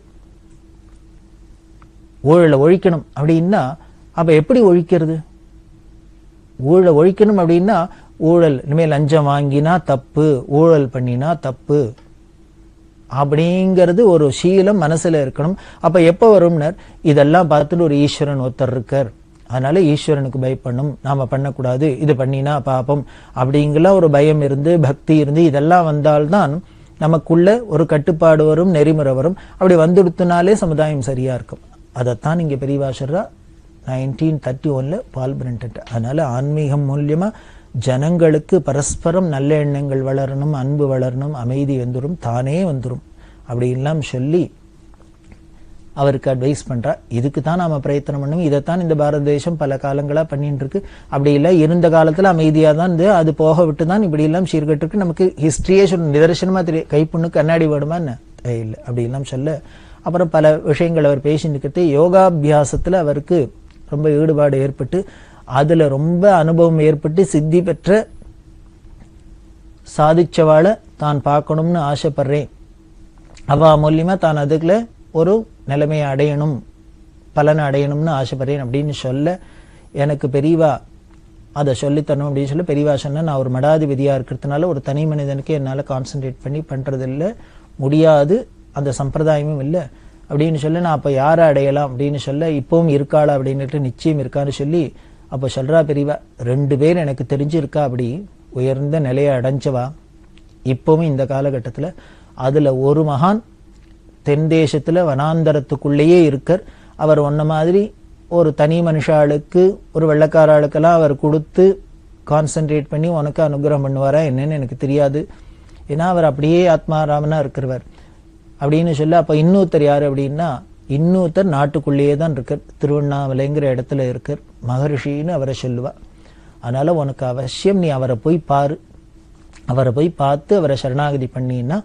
ஊழலை ஒழிக்கணும் அப்படின்னா அப்ப எப்படி ஒழிக்கிறது ஊழலை ஒழிக்கணும் அப்படின்னா ஊழல் இனிமேல் லஞ்சம் வாங்கினா தப்பு ஊழல் பண்ணினா தப்பு அப்படிங்கிறது ஒரு சீலம் மனசுல இருக்கணும் அப்ப எப்ப வரும்னர் இதெல்லாம் பார்த்துட்டு ஒரு ஈஸ்வரன் ஒருத்தர் இருக்கார் அதனால ஈஸ்வரனுக்கு பயப்படணும் நாம பண்ணக்கூடாது இது பண்ணினா பாப்பம் அப்படிங்கிற ஒரு பயம் இருந்து பக்தி இருந்து இதெல்லாம் வந்தால்தான் நமக்குள்ள ஒரு கட்டுப்பாடு வரும் நெறிமுறை வரும் அப்படி வந்துடுத்துனாலே சமுதாயம் சரியா இருக்கும் அதைத்தான் இங்க பெரியவா சொல்றா நைன்டீன் தேர்ட்டி ஒன்ல பால் பிரண்டட் அதனால ஆன்மீகம் மூலியமா ஜனங்களுக்கு பரஸ்பரம் நல்ல எண்ணங்கள் வளரணும் அன்பு வளரணும் அமைதி வந்துடும் தானே வந்துடும் அப்படின்லாம் சொல்லி அவருக்கு அட்வைஸ் பண்றா இதுக்கு தான் நாம பிரயத்தனம் பண்ணணும் இதைத்தான் இந்த பாரத தேசம் பல காலங்களா பண்ணிட்டு இருக்கு அப்படி இல்லை இருந்த காலத்துல அமைதியா தான் இருந்து அது போக விட்டு தான் இப்படி எல்லாம் சீர்கட்டு இருக்கு நமக்கு ஹிஸ்டரியே சொல்ல நிதர்சனமா தெரியும் கைப்புண்ணு கண்ணாடி வேணுமா என்ன இல்லை அப்படி எல்லாம் சொல்ல அப்புறம் பல விஷயங்கள் அவர் பேசிட்டு இருக்கிறது யோகாபியாசத்துல அவருக்கு ரொம்ப ஈடுபாடு ஏற்பட்டு அதுல ரொம்ப அனுபவம் ஏற்பட்டு சித்தி பெற்ற சாதிச்சவாளை தான் பார்க்கணும்னு ஆசைப்படுறேன் அவ மூலியமா தான் அதுக்குள்ள ஒரு நிலைமையை அடையணும் பலனை அடையணும்னு ஆசைப்படுறேன் அப்படின்னு சொல்ல எனக்கு பெரியவா அதை சொல்லித்தரணும் அப்படின்னு சொல்லி பெரியவா சொன்னா நான் ஒரு மடாதிபதியா இருக்கிறதுனால ஒரு தனி மனிதனுக்கு என்னால கான்சென்ட்ரேட் பண்ணி பண்றது இல்ல முடியாது அந்த சம்பிரதாயமும் இல்லை அப்படின்னு சொல்லி நான் அப்ப யாரை அடையலாம் அப்படின்னு சொல்ல இப்பவும் இருக்காளா அப்படின்னுட்டு நிச்சயம் இருக்கான்னு சொல்லி அப்ப சொல்றா பெரியவா ரெண்டு பேர் எனக்கு தெரிஞ்சு இருக்கா அப்படி உயர்ந்த நிலையை அடைஞ்சவா இப்பவும் இந்த காலகட்டத்துல அதுல ஒரு மகான் தென் தேசத்துல வனாந்தரத்துக்குள்ளேயே இருக்கர் அவர் ஒன்ன மாதிரி ஒரு தனி மனுஷாளுக்கு ஒரு வெள்ளக்கார ஆளுக்கெல்லாம் அவர் கொடுத்து கான்சென்ட்ரேட் பண்ணி உனக்கு அனுகிரகம் பண்ணுவாரா என்னன்னு எனக்கு தெரியாது ஏன்னா அவர் அப்படியே ஆத்மாராமனா இருக்கிறவர் அப்படின்னு சொல்ல அப்ப இன்னொருத்தர் யாரு அப்படின்னா இன்னொருத்தர் நாட்டுக்குள்ளேயே தான் இருக்கார் திருவண்ணாமலைங்கிற இடத்துல இருக்கார் மகரிஷின்னு அவரை சொல்லுவா அதனால உனக்கு அவசியம் நீ அவரை போய் பாரு அவரை போய் பார்த்து அவரை சரணாகதி பண்ணினா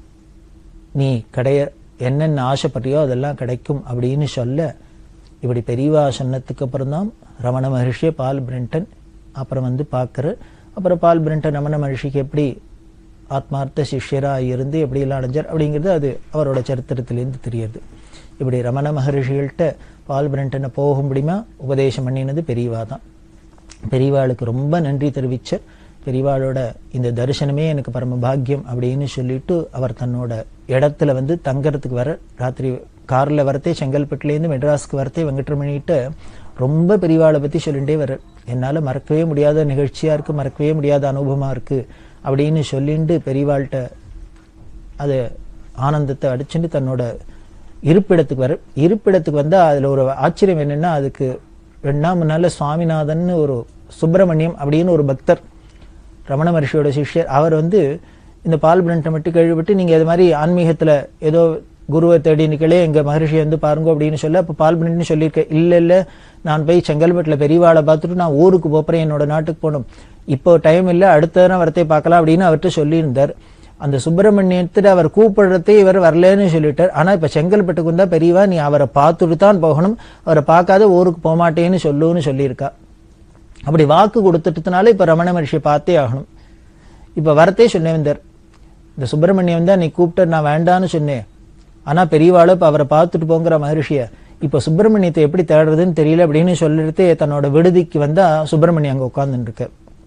நீ கடைய என்னென்ன ஆசைப்படுறியோ அதெல்லாம் கிடைக்கும் அப்படின்னு சொல்ல இப்படி பெரியவா சொன்னதுக்கு அப்புறம் தான் ரமண மகர்ஷியை பால் பிரிண்டன் அப்புறம் வந்து பார்க்கறார் அப்புறம் பால் பிரிண்டன் ரமண மகர்ஷிக்கு எப்படி ஆத்மார்த்த சிஷ்யரா இருந்து எப்படி எல்லாம் அடைஞ்சார் அப்படிங்கிறது அது அவரோட சரித்திரத்திலேருந்து தெரியுது இப்படி ரமண மகர்ஷிகள்கிட்ட பால் பிரிண்டனை போகும்படிமா உபதேசம் பண்ணினது பெரியவா தான் பெரியவாளுக்கு ரொம்ப நன்றி தெரிவிச்ச பெரியவாளோட இந்த தரிசனமே எனக்கு பரம பாக்கியம் அப்படின்னு சொல்லிட்டு அவர் தன்னோட இடத்துல வந்து தங்கறதுக்கு வர ராத்திரி கார்ல வரத்தே செங்கல்பட்டுலேருந்து மெட்ராஸ்க்கு வரத்தே வெங்கட்ரமணிகிட்ட ரொம்ப பெரியவாளை பத்தி சொல்லிட்டே வர என்னால மறக்கவே முடியாத நிகழ்ச்சியா இருக்கு மறக்கவே முடியாத அனுபவமா இருக்கு அப்படின்னு சொல்லிட்டு பெரியவாள்கிட்ட அது ஆனந்தத்தை அடிச்சுட்டு தன்னோட இருப்பிடத்துக்கு வர இருப்பிடத்துக்கு வந்தா அதுல ஒரு ஆச்சரியம் என்னன்னா அதுக்கு ரெண்டு நாள் முன்னால சுவாமிநாதன் ஒரு சுப்பிரமணியம் அப்படின்னு ஒரு பக்தர் ரமண மகர்ஷியோட சிஷ்யர் அவர் வந்து இந்த பால் பிரண்டை மட்டும் கேள்விப்பட்டு நீங்க இது மாதிரி ஆன்மீகத்துல ஏதோ குருவை தேடி நிக்கலே எங்க மகர்ஷி வந்து பாருங்க அப்படின்னு சொல்ல அப்ப பால் பிரண்ட்னு சொல்லியிருக்கேன் இல்ல இல்ல நான் போய் செங்கல்பட்டுல பெரியவாளை பார்த்துட்டு நான் ஊருக்கு போறேன் என்னோட நாட்டுக்கு போகணும் இப்போ டைம் இல்ல அடுத்த தடவை வரத்தை பார்க்கலாம் அப்படின்னு அவர்கிட்ட சொல்லியிருந்தார் அந்த சுப்பிரமணியத்துல அவர் கூப்பிடுறதே இவர் வரலன்னு சொல்லிட்டார் ஆனா இப்ப செங்கல்பட்டுக்கு வந்தா பெரியவா நீ அவரை பார்த்துட்டு தான் போகணும் அவரை பார்க்காத ஊருக்கு போக மாட்டேன்னு சொல்லுன்னு சொல்லியிருக்கா அப்படி வாக்கு கொடுத்துட்டதுனால இப்ப ரமண மகர்ஷியை பார்த்தே ஆகணும் இப்ப வரத்தே சொன்னேன் வந்தார் இந்த சுப்பிரமணியம் தான் நீ கூப்பிட்ட நான் வேண்டான்னு சொன்னேன் ஆனா பெரியவாளை இப்ப அவரை பார்த்துட்டு போங்கிற மகர்ஷிய இப்ப சுப்பிரமணியத்தை எப்படி தேடுறதுன்னு தெரியல அப்படின்னு சொல்லிட்டு தன்னோட விடுதிக்கு வந்தா சுப்பிரமணியம் அங்க உட்கார்ந்துட்டு இருக்க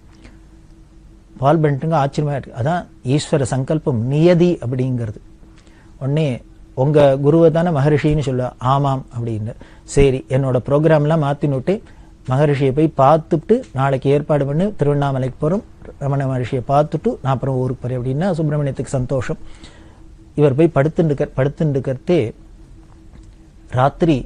பால் பென்ட்டுங்க ஆச்சரியமா இருக்கு அதான் ஈஸ்வர சங்கல்பம் நியதி அப்படிங்கிறது உடனே உங்க குருவை தானே மகரிஷின்னு சொல்ல ஆமாம் அப்படின்னு சரி என்னோட ப்ரோக்ராம்லாம் மாத்தி நோட்டு மகரிஷியை போய் பார்த்துட்டு நாளைக்கு ஏற்பாடு பண்ணி திருவண்ணாமலைக்கு போறோம் ரமண மகரிஷியை பார்த்துட்டு நான் அப்புறம் ஊருக்கு போறேன் அப்படின்னா சுப்பிரமணியத்துக்கு சந்தோஷம் இவர் போய் படுத்துட்டு படுத்துட்டுக்கிறதே ராத்திரி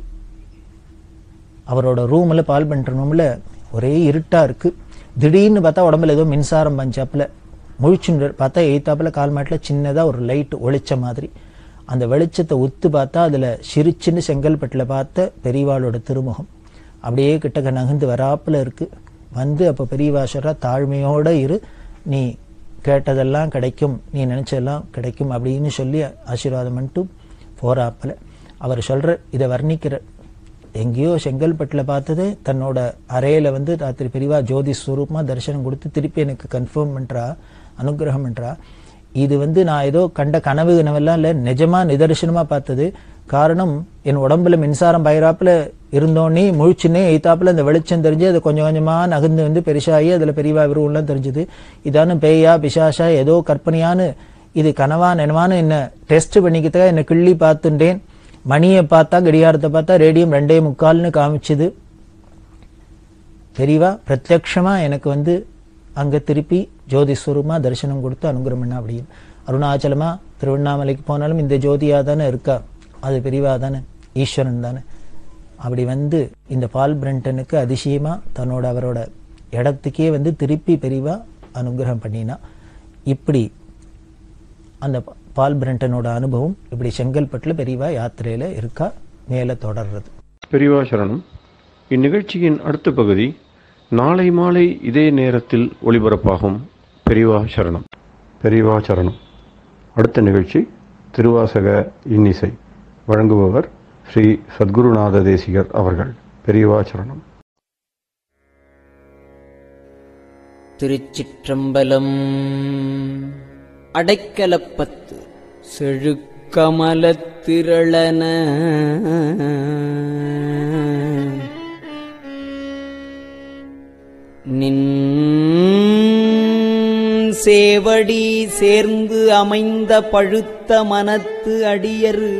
அவரோட ரூம்ல பால் பண்ற ரூம்ல ஒரே இருட்டா இருக்கு திடீர்னு பார்த்தா உடம்புல ஏதோ மின்சாரம் பஞ்சாப்புல முழிச்சுன்னு பார்த்தா எய்த்தாப்புல கால் மாட்டுல சின்னதா ஒரு லைட் ஒளிச்ச மாதிரி அந்த வெளிச்சத்தை உத்து பார்த்தா அதுல சிரிச்சுன்னு செங்கல்பட்டுல பார்த்த பெரியவாளோட திருமுகம் அப்படியே கிட்டக்க நகர்ந்து வராப்புல இருக்கு வந்து அப்ப பெரியவாசரா தாழ்மையோட இரு நீ கேட்டதெல்லாம் கிடைக்கும் நீ நினைச்சதெல்லாம் கிடைக்கும் அப்படின்னு சொல்லி ஆசீர்வாதம் பண்ணிட்டு போறாப்புல அவர் சொல்ற இதை வர்ணிக்கிற எங்கேயோ செங்கல்பட்டுல பார்த்தது தன்னோட அறையில வந்து ராத்திரி பெரியவா ஜோதி ஸ்வரூபமா தரிசனம் கொடுத்து திருப்பி எனக்கு கன்ஃபார்ம் பண்றா அனுகிரகம் பண்றா இது வந்து நான் ஏதோ கண்ட கனவு கனவெல்லாம் இல்ல நிஜமா நிதர்சனமா பார்த்தது காரணம் என் உடம்புல மின்சாரம் பயிராப்புல இருந்தோன்னே முழிச்சுன்னே எய்த்தாப்புல அந்த வெளிச்சம் தெரிஞ்சு அது கொஞ்சம் கொஞ்சமா நகர்ந்து வந்து பெருசாகி அதுல பெரியவா விருவம்லாம் தெரிஞ்சது இதானு பேயா பிசாஷா ஏதோ கற்பனையான்னு இது கனவா நினவான்னு என்ன டெஸ்ட் பண்ணிக்கிறதுக்காக என்ன கிள்ளி பார்த்துட்டேன் மணியை பார்த்தா கடிகாரத்தை பார்த்தா ரேடியம் ரெண்டே முக்கால்னு காமிச்சுது பெரியவா பிரத்யக்ஷமா எனக்கு வந்து அங்க திருப்பி ஜோதி ஸ்வரூபமா தரிசனம் கொடுத்து அனுகிரகம் பண்ணா அப்படின்னு அருணாச்சலமா திருவண்ணாமலைக்கு போனாலும் இந்த ஜோதியா தானே இருக்கா அது பெரியவா தானே ஈஸ்வரன் தானே அப்படி வந்து இந்த பால் பிரண்டனுக்கு அதிசயமா தன்னோட அவரோட இடத்துக்கே வந்து திருப்பி பெரியவா அனுகிரகம் பண்ணினா இப்படி அந்த பால் பிரண்டனோட அனுபவம் இப்படி செங்கல்பட்டுல பெரியவா யாத்திரையில இருக்கா மேல தொடர்றது பெரியவா சரணம் இந்நிகழ்ச்சியின் அடுத்த பகுதி நாளை மாலை இதே நேரத்தில் ஒளிபரப்பாகும் பெரியவா சரணம் பெரியவா சரணம் அடுத்த நிகழ்ச்சி திருவாசக இன்னிசை வழங்குபவர் ஸ்ரீ சத்குருநாத தேசிகர் அவர்கள் பெரியவா சரணம் திருச்சிற்றம்பலம் அடைக்கலப்பத்து செழுக்கமலத்திரளன நின் சேவடி சேர்ந்து அமைந்த பழுத்த மனத்து அடியரு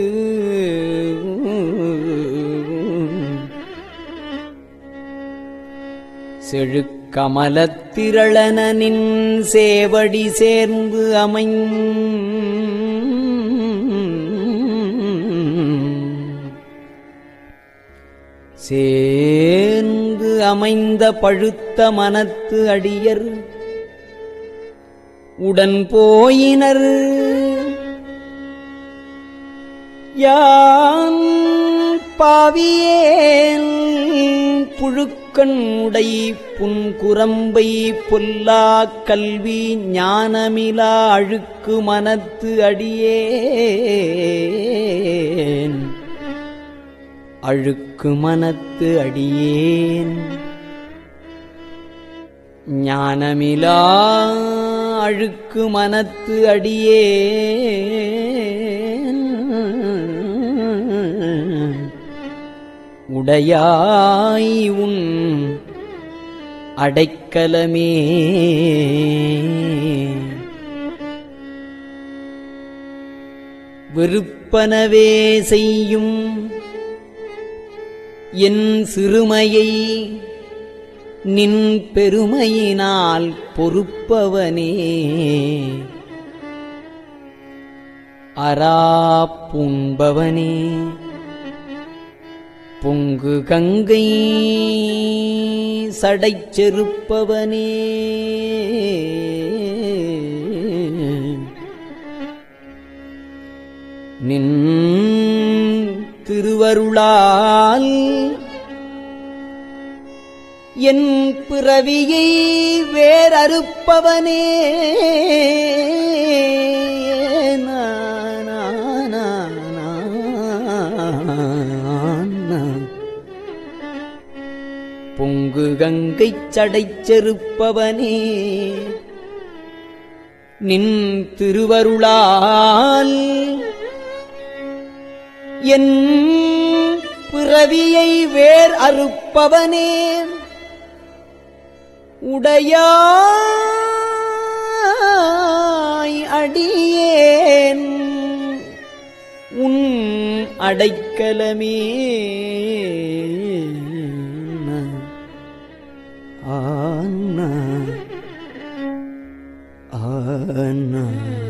செழுக்கமலத்திரளனின் சேவடி சேர்ந்து அமைந் சேர்ந்து அமைந்த பழுத்த மனத்து அடியர் உடன் போயினர் யான் பாவியேன் புழுக்கண் உடை புன்குரம்பை பொல்லா கல்வி ஞானமிலா அழுக்கு மனத்து அடியேன் அழுக்கு மனத்து அடியேன் ஞானமிலா அழுக்கு மனத்து அடியேன் உடையாய் உன் அடைக்கலமே விருப்பனவே செய்யும் என் சிறுமையை நின் பெருமையினால் பொறுப்பவனே அராப்புண்பவனே பொங்கு கங்கை சடைச் செருப்பவனே நின் திருவருளால் என் பிறவியை வேறறுப்பவனே நா, நா, நா, நா, நா. பொங்கு கங்கைச் சடைச் செருப்பவனே நின் திருவருளால் என் பிறவியை வேர் அறுப்பவனே உடையாய் அடியேன் உன் அடைக்கலமே ஆனா ஆனா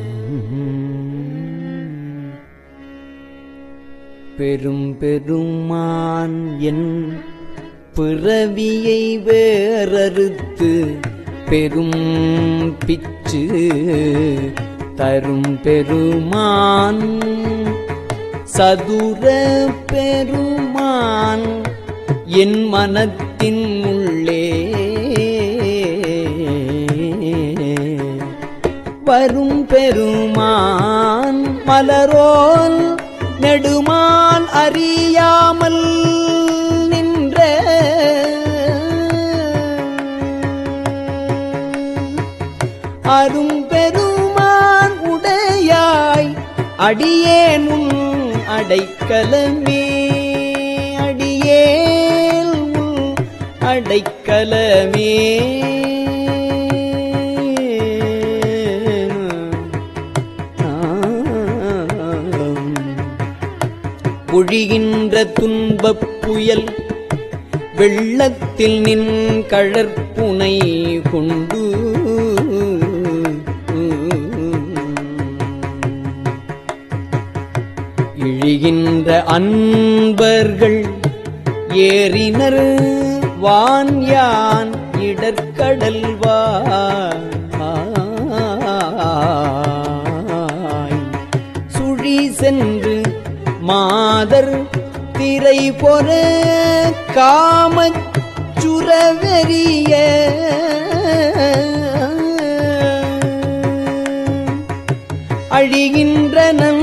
பெரும் பெருமான் என் பிறவியை வேறறுத்து பெரும் பிச்சு தரும் பெருமான் சதுர பெருமான் என் மனத்தின் உள்ளே வரும் பெருமான் மலரோல் நெடுமான் அறியாமல் நின்ற அரும் பெருமான் உடையாய் அடியேன் உன் அடைக்கலமே அடியேன் உன் அடைக்கலமே பொழிகின்ற துன்பப் புயல் வெள்ளத்தில் நின் கழற்புனை கொண்டு இழிகின்ற அன்பர்கள் ஏறினர் வான் யான் இடற்கடல் வாய் சுழி சென்று மாதர் திரை பொற காமச் சுரவெறிய அழிகின்றனன்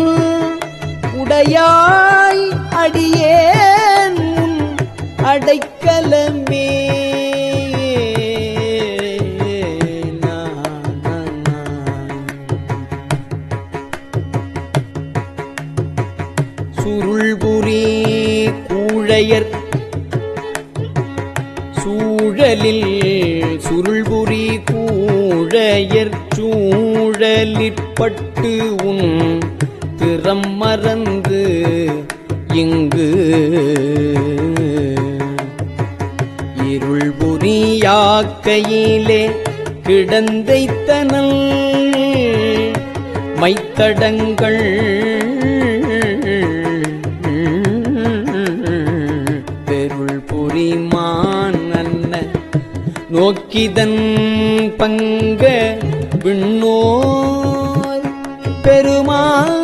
உடையாய் அடியேன் உன் அடைக்கலமே இடையர் சூழலில் சுருள்புரி கூழையர் சூழலிற்பட்டு உன் திறம் மறந்து இங்கு இருள் புரியாக்கையிலே கிடந்தைத்தனல் மைத்தடங்கள் பெருள் புரிமான் அன்ன நோக்கிதன் பங்க விண்ணோர் பெருமான்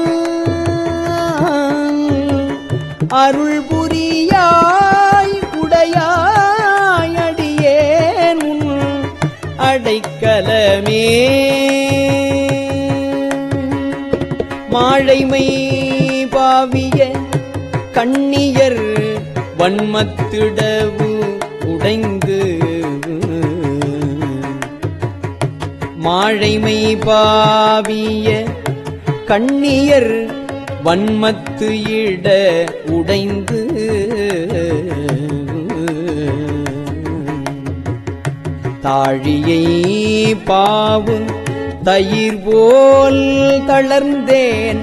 அருள் புரியாய் உடையாய் அடியேன் உன் அடைக்கலமே மாழைமை பாவிய கண்ணியர் வன்மத்திடவு உடைந்து மாழைமை பாவிய கண்ணியர் வன்மத்து இட உடைந்து தாழியை பாவு தயிர் போல் தளர்ந்தேன்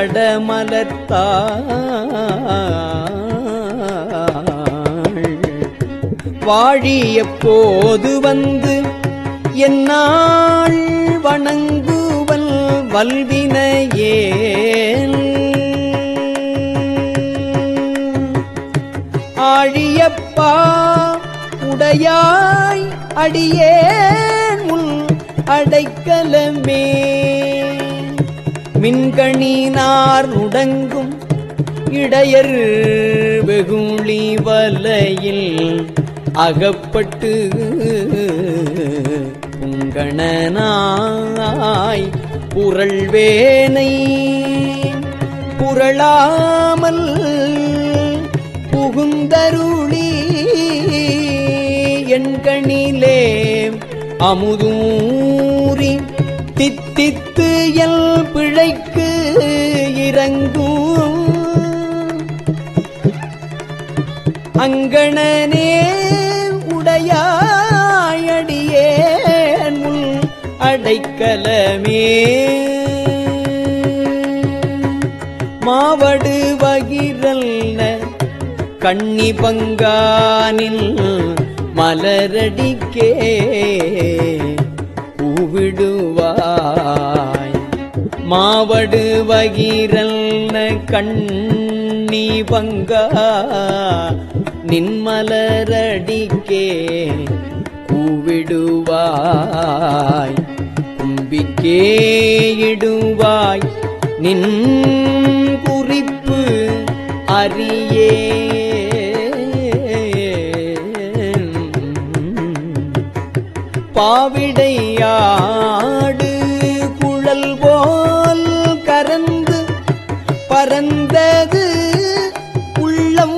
தடமலத்தாள் வாழி எப்போது வந்து என்னாள் வணங்குவல் வல்வினையேன் ஆழியப்பா உடையாய் அடியேன் உன் அடைக்கலமே மின்கணினார் உடங்கும் இடையர் வெகுளி வலையில் அகப்பட்டு புங்கணனாய் புரள்வேனை புரளாமல் புகுந்தருளி எண்கணிலே அமுதூரி தித்தித்து எல் பிழைக்கு இறங்கும் அங்கணனே உடையாயடியேன் உன் அடைக்கலமே மாவடு வகிரல்ன கண்ணி பங்கானில் மலரடிக்கே பூவிடுவாய் மாவடு வகிரல்ன கண்ணி பங்கா நின்மலரடிக்கே கூவிடுவாய் கும்பிக்கே இடுவாய் நின் குறிப்பு அறியே பாவிடையாடு குழல் போல் கரந்து பரந்தது உள்ளம்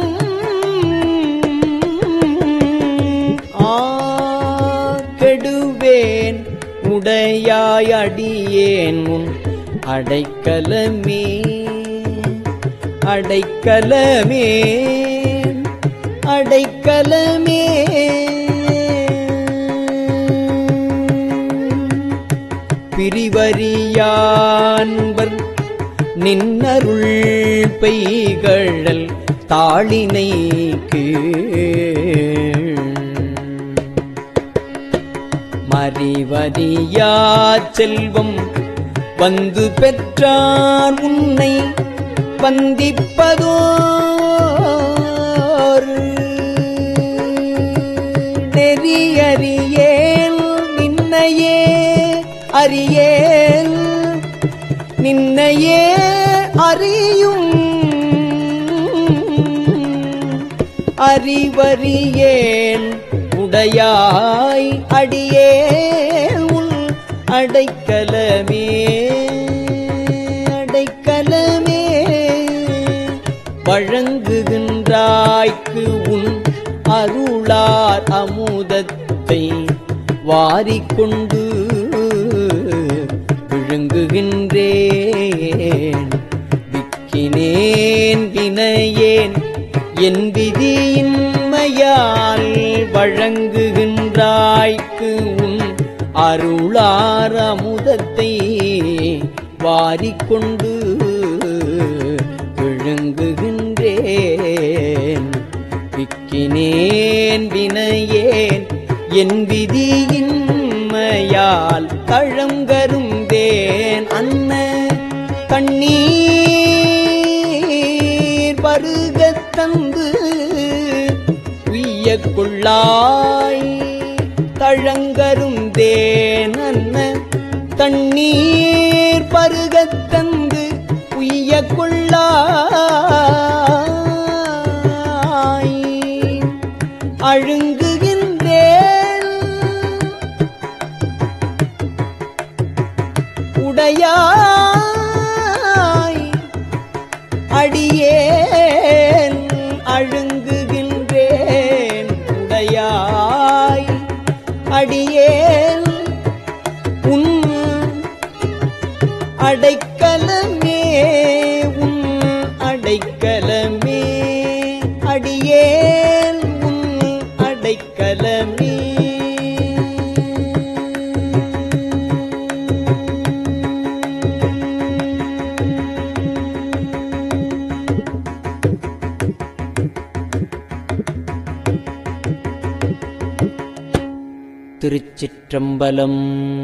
ஆ கெடுவேன் உடையாய் அடியேன் உன் அடைக்கலமே அடைக்கலமே அடைக்கலமே பிரிவரியான்பர் நின்னருள் பெய்கழல் தாளினை கீழ் மறிவரியா செல்வம் வந்து பெற்றார் உன்னை வந்திப்பதோர் நெறியறியேல் நின்னையே அறியேல் நின்னையே அறியும் அறிவறியேன் உடையாய் அடியேன் உன் அடைக்கலமே அடைக்கலமே வழங்குகின்றாய்க்கு உன் அருளார் அமுதத்தை வாரிக்கொண்டு விழுங்குகின்றேன் விக்கினேன் வினையேன் என் விதியின்மையால் வழங்குகின்றாய்க்கு உன் அருளார் அமுதத்தை வாரிக்கொண்டு விழுங்குகின்றேன் விக்கினேன் வினையேன் என் விதியின்மையால் தழங்கருந்தேன் அன்ன கண்ணீர் பருகத் தந்து உய்ய கொள்ளாய் தழங்கருந்தேன் அன்ன தண்ணீர் பருகத் தந்து உய்ய கொள்ளாய் அழுங்குகின்றேன் உடையாய் அடியேன் அழுங்குகின்றேன் உடையாய் அடியேன் உன் அடைக்கலமே உன் அடைக்கலமே அடியேன் உன் அடைக்கலமே திருச்சிற்றம்பலம்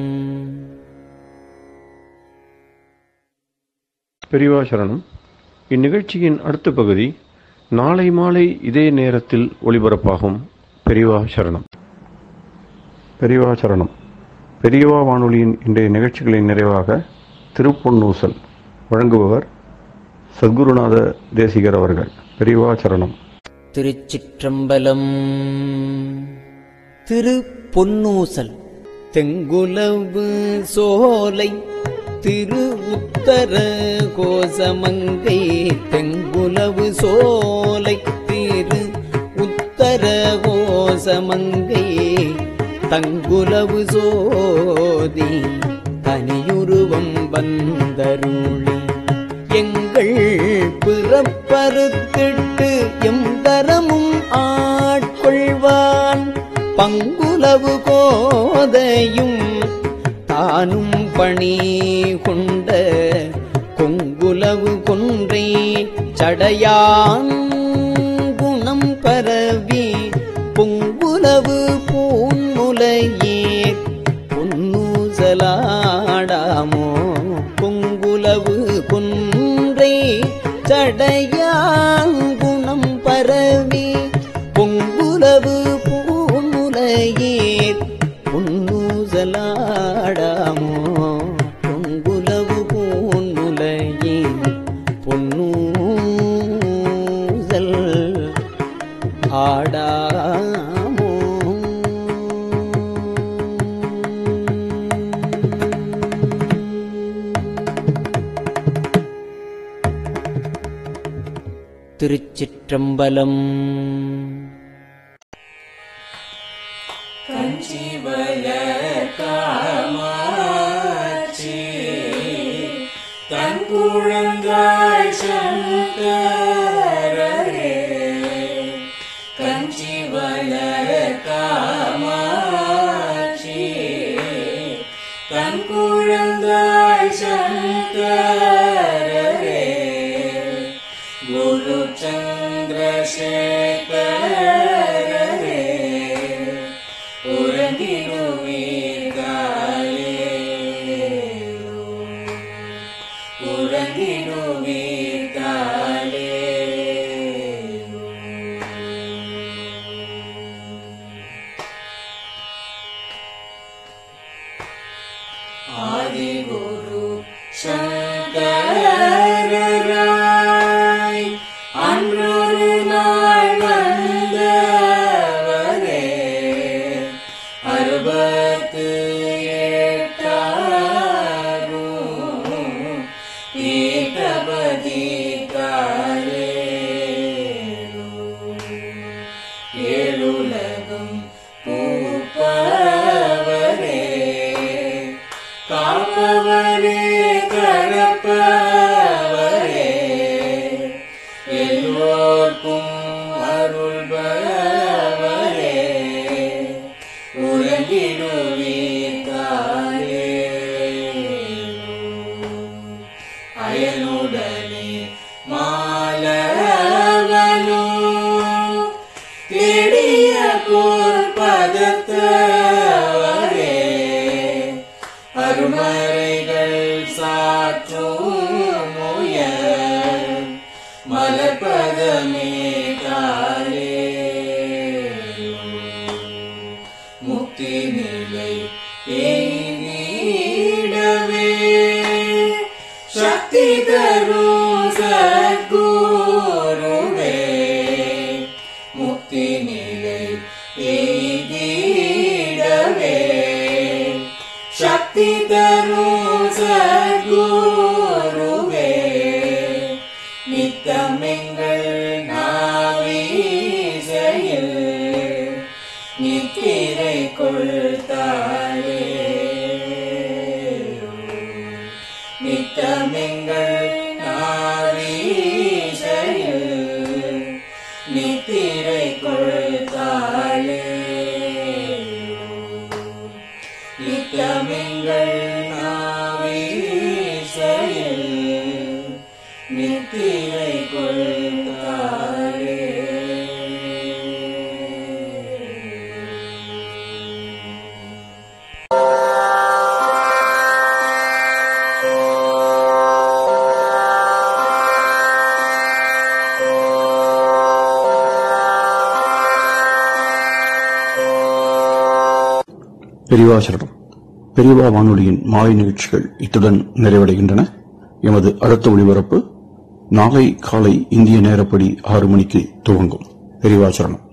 பெரியவா சரணம் இந்நிகழ்ச்சியின் அடுத்த பகுதி நாளை மாலை இதே நேரத்தில் ஒளிபரப்பாகும் பெரியவா சரணம் பெரியவா சரணம் பெரியவா வானொலியின் இன்றைய நிகழ்ச்சிகளின் நிறைவாக திருப்பொன்னூசல் வழங்குபவர் சத்குருநாத தேசிகர் அவர்கள் பெரியவா சரணம் திருச்சிற்றம்பலம் திரு பொன்னூசல் தெங்குலவு சோலை திரு உத்தர கோசமங்கை தெங்குலவு சோலை திரு உத்தர கோசமங்கை தங்குலவு சோதி தனியுருவம் வந்தருளி எங்கள் பிறப்பறுத்திட்டு எம் தரமும் ஆட்கொள்வான் பங்குலவு கோதையும் தானும் பணி கொண்ட கொங்குலவு கொன்றை சடையான் குணம் பரவி பொங்குலவு பூன்முலையீர் பொன்னூசலாடாமோ பொங்குலவு குன்றை சடையான் குணம் பரவி பொங்குலவு பூன்முலையீர் பொன்னூசலாடாமோ பொங்குலவு பூன்முலையீர் பொன்னூசல் ஆடாமோ திருச்சிற்றம்பலம் எல்லோர்க்கும் முக்தி நிலை எய்திடவே சக்தி தரும் சத்குருவே நித்தமெங்கள் நாவீசையில் நித்திரை கொள்தாளே நித்தமெங்கள் நாவீசையில் நித்திரை கொள்தாளே நித்தமெங்கள் நாவீசையில் நித்திரை கொள்தாளே பெரியவா சரணம் பெரியவா வானொலியின் மாலை நிகழ்ச்சிகள் இத்துடன் நிறைவடைகின்றன எமது அடுத்த ஒளிபரப்பு நாளை காலை இந்திய நேரப்படி ஆறு மணிக்கு துவங்கும் பெரியவா சரணம்